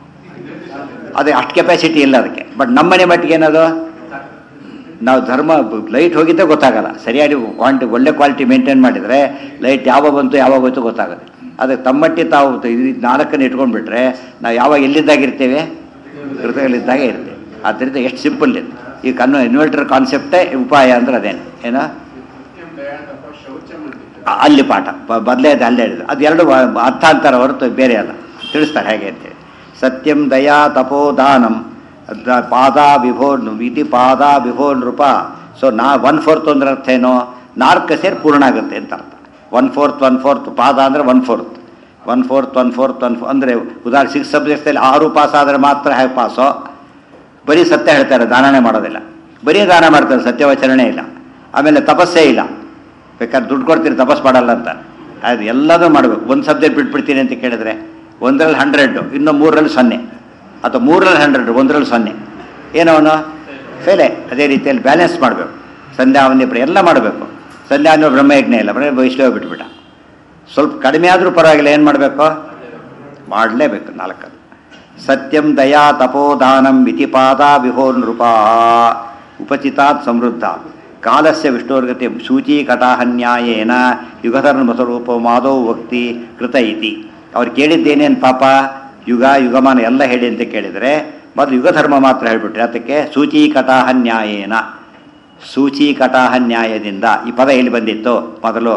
S1: ಅದು ಅಷ್ಟು ಕೆಪಾಸಿಟಿ ಇಲ್ಲ ಅದಕ್ಕೆ ಬಟ್ ನಮ್ಮ ಮನೆ ಮಟ್ಟಿಗೆ ಏನದು ನಾವು ಧರ್ಮ ಲೈಟ್ ಹೋಗಿದ್ದೇ ಗೊತ್ತಾಗಲ್ಲ ಸರಿಯಾಗಿ ಕ್ವಾಂಟಿ ಒಳ್ಳೆ ಕ್ವಾಲಿಟಿ ಮೇಂಟೈನ್ ಮಾಡಿದರೆ ಲೈಟ್ ಯಾವಾಗ ಬಂತು ಯಾವಾಗ ಹೋಯ್ತು ಗೊತ್ತಾಗುತ್ತೆ ಅದಕ್ಕೆ ತಮ್ಮಟ್ಟಿ ತಾವು ಇದು ನಾಲ್ಕನ್ನು ಇಟ್ಕೊಂಡ್ಬಿಟ್ರೆ ನಾವು ಯಾವಾಗ ಎಲ್ಲಿದ್ದಾಗಿರ್ತೇವೆ ಹೃದಯದಲ್ಲಿದ್ದಾಗ ಇರ್ತೇವೆ ಆದ್ದರಿಂದ ಎಷ್ಟು ಸಿಂಪಲ್ ಇದು ಈ ಕನ್ನು ಇನ್ವರ್ಟರ್ ಕಾನ್ಸೆಪ್ಟೇ ಉಪಾಯ ಅಂದ್ರೆ ಅದೇನು ಏನೋ
S3: ಸತ್ಯಂ ದಯಾ ತಪ ಶೌಚಂ ಅಂತಿತ್ತು
S1: ಅ- ಅಲ್ಲಿ ಪಾಠ ಬ- ಬದಲೇ ಅದು ಅಲ್ಲೇ ಹೇಳಿದ್ರು ಅದು ಎರಡು ವ- ಅರ್ಥಾಂತರ ಹೊರತು ಬೇರೆ ಅಲ್ಲ ತಿಳಿಸ್ತಾರೆ ಹೇಗೆ ಅಂತೇಳಿ ಸತ್ಯಂ ದಯಾ ತಪೋ ದಾನಂ ದ- ಪಾದ ವಿಭೋ ಇತಿ ಪಾದ ವಿಭೋ ನೃಪ ಸೊ ನಾ ಒನ್ ಫೋರ್ತ್ ಅಂದ್ರೆ ಅರ್ಥ ಏನು ನಾಲ್ಕು ಸೇರಿ ಪೂರ್ಣ ಆಗುತ್ತೆ ಅಂತ ಅರ್ಥ ಒನ್ ಫೋರ್ತ್ ಒನ್ ಫೋರ್ತ್ ಪಾದ ಅಂದರೆ one fourth one fourth one fourth one ಅಂದರೆ ಉದಾಹರಣೆ ಸಿಕ್ಸ್ ಸಬ್ಜೆಕ್ಟ್ಸಲ್ಲಿ ಆರು ಪಾಸ್ ಆದರೆ ಮಾತ್ರ ಹೇಗೆ ಪಾಸೋ ಬರೀ ಸತ್ಯ ಹೇಳ್ತಾರೆ ದಾನನೇ ಮಾಡೋದಿಲ್ಲ ಬರೀ ದಾನ ಮಾಡ್ತಾರೆ ಸತ್ಯವಚರಣೆ ಇಲ್ಲ ಆಮೇಲೆ ತಪಸ್ಸೇ ಇಲ್ಲ ಬೇಕಾದ್ರೆ ದುಡ್ಡು ಕೊಡ್ತೀರಿ ತಪಸ್ ಮಾಡಲ್ಲ ಅಂತ ಅದು ಎಲ್ಲದೂ ಮಾಡಬೇಕು ಒಂದು ಸಬ್ಜೆಕ್ಟ್ ಬಿಟ್ಬಿಡ್ತೀನಿ ಅಂತ ಕೇಳಿದ್ರೆ ಒಂದರಲ್ಲಿ ಹಂಡ್ರೆಡ್ ಇನ್ನು ಮೂರರಲ್ಲಿ ಸೊನ್ನೆ ಅಥವಾ ಮೂರರಲ್ಲಿ ಹಂಡ್ರೆಡ್ ಒಂದರಲ್ಲಿ ಸೊನ್ನೆ ಏನವನು ಫೇಲೆ ಅದೇ ರೀತಿಯಲ್ಲಿ ಬ್ಯಾಲೆನ್ಸ್ ಮಾಡಬೇಕು ಸಂಧ್ಯಾ ಅವನಿಬ್ರು ಎಲ್ಲ ಮಾಡಬೇಕು ಸಂಧ್ಯಾ ಅನ್ನೋ ಬ್ರಹ್ಮಯಜ್ಞ ಇಲ್ಲ ಬರೀ ವೈಷ್ಣವ ಬಿಟ್ಬಿಟ್ಟ ಸ್ವಲ್ಪ ಕಡಿಮೆ ಆದರೂ ಪರವಾಗಿಲ್ಲ ಏನು ಮಾಡಬೇಕು ಮಾಡಲೇಬೇಕು ನಾಲ್ಕದು ಸತ್ಯಂ ದಯಾ ತಪೋದಾನಂ ವಿತಿಪಾದ ವಿಭೋ ನೃಪ ಉಪಚಿತಾತ್ ಸಮೃದ್ಧ ಕಾಲಸ್ಯ ವಿಷ್ಣೋರ್ಗತಿ ಸೂಚಿ ಕಟಾಹನ್ಯಾಯೇನ ಯುಗಧರ್ಮ ಸ್ವರೂಪ ಮಾಧವ್ ಭಕ್ತಿ ಕೃತ ಇತಿ ಅವ್ರು ಕೇಳಿದ್ದೇನೇನು ಪಾಪ ಯುಗ ಯುಗಮಾನ ಎಲ್ಲ ಹೇಳಿ ಅಂತ ಕೇಳಿದರೆ ಮೊದಲು ಯುಗಧರ್ಮ ಮಾತ್ರ ಹೇಳ್ಬಿಟ್ರೆ ಅದಕ್ಕೆ ಸೂಚಿ ಕಟಾಹ ನ್ಯಾಯೇನ ಸೂಚಿ ಕಟಾಹ ನ್ಯಾಯದಿಂದ ಈ ಪದ ಎಲ್ಲಿ ಬಂದಿತ್ತು ಮೊದಲು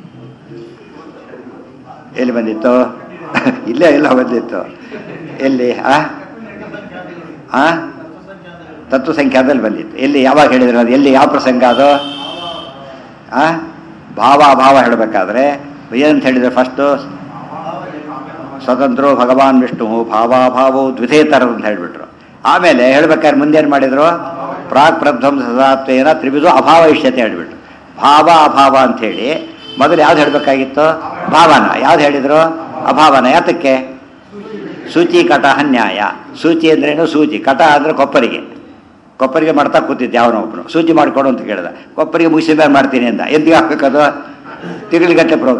S1: ಎಲ್ಲಿ ಬಂದಿತ್ತು ಇಲ್ಲೇ ಎಲ್ಲ ಬಂದಿತ್ತು ಎಲ್ಲಿ ಆ ಆ ತತ್ವ ಸಂಖ್ಯಾದಲ್ಲಿ ಬಂದಿತ್ತು ಎಲ್ಲಿ ಯಾವಾಗ ಹೇಳಿದ್ರು ಅದು ಎಲ್ಲಿ ಯಾವ ಪ್ರಸಂಗ ಅದು ಆ ಭಾವ ಅಭಾವ ಹೇಳಬೇಕಾದ್ರೆ ಏನಂತ ಹೇಳಿದ್ರೆ ಫಸ್ಟು ಸ್ವತಂತ್ರೋ ಭಗವಾನ್ ವಿಷ್ಣು ಭಾವಾಭಾವವು ದ್ವಿಧೇತರ ಅಂತ ಹೇಳಿಬಿಟ್ರು ಆಮೇಲೆ ಹೇಳ್ಬೇಕಾದ್ರೆ ಮುಂದೇನು ಮಾಡಿದ್ರು ಪ್ರಾಕ್ ಪ್ರಧ್ವಂಸ ಸದಾತ್ವೇನ ತ್ರಿವಿಧ ಅಭಾವ ಇಷ್ಯತೆ ಹೇಳಿಬಿಟ್ರು ಭಾವ ಅಭಾವ ಅಂಥೇಳಿ ಮೊದಲು ಯಾವ್ದು ಹೇಳಬೇಕಾಗಿತ್ತು ಭಾವನ ಯಾವ್ದು ಹೇಳಿದ್ರು ಅಭಾವನ ಯಾತಕ್ಕೆ ಸೂಚಿ ಕಟಹ ನ್ಯಾಯ ಸೂಚಿ ಅಂದ್ರೇನು ಸೂಚಿ ಕಟ ಅಂದರೆ ಕೊಪ್ಪರಿಗೆ ಕೊಪ್ಪರಿಗೆ ಮಾಡ್ತಾ ಕೂತಿದ್ದೆ ಯಾವನೋ ಒಬ್ಬನು ಸೂಚಿ ಮಾಡಿಕೊಡು ಅಂತ ಕೇಳಿದ ಕೊಪ್ಪರಿಗೆ ಮುಗಿಸಿದ ಮಾಡ್ತೀನಿ ಅಂತ ಎಂದಿಗೆ ಹಾಕ್ಬೇಕದು ತಿಂಗಳಿಗಟ್ಟಲೆ ಪ್ರೋಗ್ರಾಮ್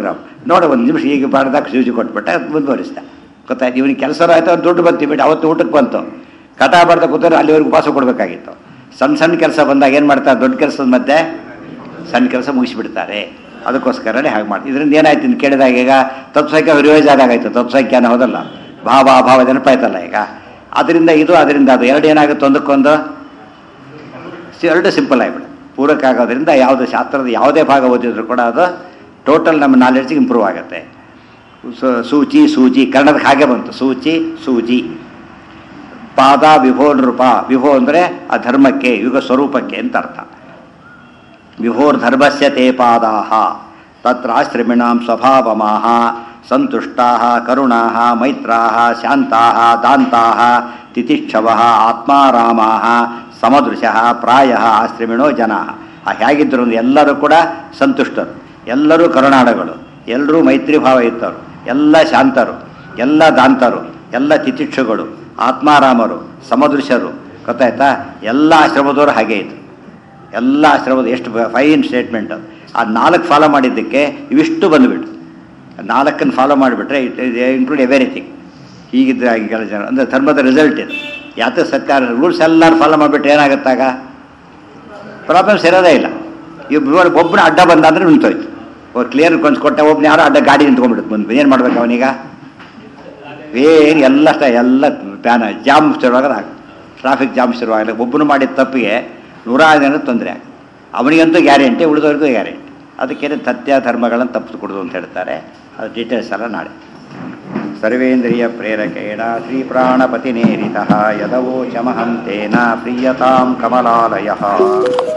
S1: ನೋಡ ಒಂದು ನಿಮಿಷ ಈಗ ಬಾಡ್ದಾಗ ಸೂಜಿ ಕೊಟ್ಬಿಟ್ಟೆ ಅದು ಮುಂದುವರಿಸ್ದೆ ಗೊತ್ತಾಯ್ತು ಇವನಿಗೆ ಕೆಲಸ ಆಯ್ತು ಅವ್ನು ದುಡ್ಡು ಬಂತು ಬಿಟ್ಟು ಅವತ್ತು ಊಟಕ್ಕೆ ಬಂತು ಕಟ ಬಾರ್ದ ಕೂತಾರೆ ಅಲ್ಲಿವರೆಗೂ ಉಪವಾಸ ಕೊಡಬೇಕಾಗಿತ್ತು ಸಣ್ಣ ಸಣ್ಣ ಕೆಲಸ ಬಂದಾಗ ಏನು ಮಾಡ್ತಾರೆ ದೊಡ್ಡ ಕೆಲಸದ ಮಧ್ಯೆ ಸಣ್ಣ ಕೆಲಸ ಮುಗಿಸಿಬಿಡ್ತಾರೆ ಅದಕ್ಕೋಸ್ಕರನೇ ಹಾಗೆ ಮಾಡಿ ಇದರಿಂದ ಏನಾಯ್ತು ಇನ್ನು ಕೇಳಿದಾಗ ಈಗ ತತ್ವಸಂಖ್ಯೆ ರಿವೈಸ್ ಆದಾಗಾಯ್ತು ತತ್ವಸಂಖ್ಯಾನ ಹೋದಲ್ಲ ಭಾವ ಅಭಾವ ನೆನಪಾಯ್ತಲ್ಲ ಈಗ ಅದರಿಂದ ಇದು ಅದರಿಂದ ಅದು ಎರಡು ಏನಾಗುತ್ತೆ ಒಂದಕ್ಕೊಂದು ಸಿ- ಎರಡು ಸಿಂಪಲ್ ಆಗಿಬಿಡು ಪೂರಕ ಆಗೋದ್ರಿಂದ ಯಾವುದು ಶಾಸ್ತ್ರದ ಯಾವುದೇ ಭಾಗ ಓದಿದ್ರು ಕೂಡ ಅದು ಟೋಟಲ್ ನಮ್ಮ ನಾಲೆಡ್ಜಿಗೆ ಇಂಪ್ರೂವ್ ಆಗುತ್ತೆ ಸು- ಸೂಚಿ ಸೂಜಿ ಕನ್ನಡಕ್ಕೆ ಹಾಗೆ ಬಂತು ಸೂಚಿ ಸೂಜಿ ಪಾದ ವಿಭೋ ನೃಪ ವಿಭೋ ಅಂದರೆ ಆ ಧರ್ಮಕ್ಕೆ ಯುಗ ಸ್ವರೂಪಕ್ಕೆ ಅಂತ ಅರ್ಥ ವಿಭೋರ್ಧರ್ಮಸ್ಯ ತೇ ಪಾದಾಹ ತತ್ರ ಆಶ್ರಮಿಣಾಂ ಸ್ವಭಾವಮಾಹ ಸಂತುಷ್ಟಾಹ ಕರುಣಾಹ ಮೈತ್ರಾಹ ಶಾಂತಾಹ ದಾಂತಾಹ ತಿತಿಕ್ಷವಃ ಆತ್ಮಾರಾಮಾಹ ಸಮದೃಶಃ ಪ್ರಾಯಃ ಆಶ್ರಮಿಣೋ ಜನಾಃ ಆ ಹೇಗಿದ್ದರು ಅಂದ್ರೆ ಎಲ್ಲರೂ ಕೂಡ ಸಂತುಷ್ಟರು ಎಲ್ಲರೂ ಕರುಣಾಡಗಳು ಎಲ್ಲರೂ ಮೈತ್ರಿ ಭಾವ ಇದ್ದವರು ಎಲ್ಲ ಶಾಂತರು ಎಲ್ಲ ದಾಂತರು ಎಲ್ಲ ತಿತಿಕ್ಷುಗಳು ಆತ್ಮಾರಾಮರು ಸಮದೃಶರು ಗೊತ್ತಾಯ್ತಾ ಎಲ್ಲ ಆಶ್ರಮದವರು ಹಾಗೆ ಇದ್ರು ಎಲ್ಲ ಆಶ್ರಮದ ಎಷ್ಟು ಫೈನ್ ಸ್ಟೇಟ್ಮೆಂಟ್ ಅದು ಆ ನಾಲ್ಕು ಫಾಲೋ ಮಾಡಿದ್ದಕ್ಕೆ ಇವಿಷ್ಟು ಬಂದುಬಿಟ್ಟು ನಾಲ್ಕನ್ನು ಫಾಲೋ ಮಾಡಿಬಿಟ್ರೆ ಇಟ್ ಇನ್ಕ್ಲೂಡ್ ಎವ್ರಿಥಿಂಗ್ ಹೀಗಿದ್ರೆ ಹಾಗೆ ಜನ ಅಂದರೆ ಧರ್ಮದ ರಿಸಲ್ಟ್ ಇದು ಯಾತ ಸರ್ಕಾರ ರೂಲ್ಸ್ ಎಲ್ಲರೂ ಫಾಲೋ ಮಾಡಿಬಿಟ್ರೆ ಏನಾಗುತ್ತಾಗ ಪ್ರಾಬ್ಲಮ್ಸ್ ಇರೋದೇ ಇಲ್ಲ ಇಬ್ಬರು ಒಬ್ಬನ ಅಡ್ಡ ಬಂದ ಅಂದರೆ ನಿಂತೋಯ್ತು ಅವ್ರು ಕ್ಲಿಯರ್ ಕೊಟ್ಟೆ ಒಬ್ಬನ ಯಾರೋ ಅಡ್ಡ ಗಾಡಿ ನಿಂತ್ಕೊಂಡ್ಬಿಡುತ್ತೆ ಮುಂದೆ ಏನು ಮಾಡ್ಬೇಕು ಅವನೀಗ ಏನು ಎಲ್ಲ ಅಷ್ಟೇ ಎಲ್ಲ ಬ್ಯಾನ ಜಾಮ್ ಶುರುವಾಗದ ಟ್ರಾಫಿಕ್ ಜಾಮ್ ಶುರುವಾಗಲ್ಲ ಒಬ್ಬನು ಮಾಡಿದ ತಪ್ಪಿಗೆ ನೂರಾರು ಜನ ತೊಂದರೆ ಆಗ ಅವನಿಗಂತೂ ಗ್ಯಾರಂಟಿ ಉಳಿದವ್ರಿಗೂ ಗ್ಯಾರಂಟಿ ಅದಕ್ಕೇನೆ ತಥ್ಯ ಧರ್ಮಗಳನ್ನು ತಪ್ಪಿಸ್ಕೊಡೋದು ಅಂತ ಹೇಳ್ತಾರೆ ಅದು ಡೀಟೇಲ್ಸ್ ಎಲ್ಲ ನಾಳೆ ಸರ್ವೇಂದ್ರಿಯ ಪ್ರೇರಕೇಣ ಶ್ರೀ ಪ್ರಾಣಪತಿನೇರಿತ ಯದವೋಚಮಹಂ ತೇನ ಪ್ರೀಯತಾಂ ಕಮಲಾಲಯ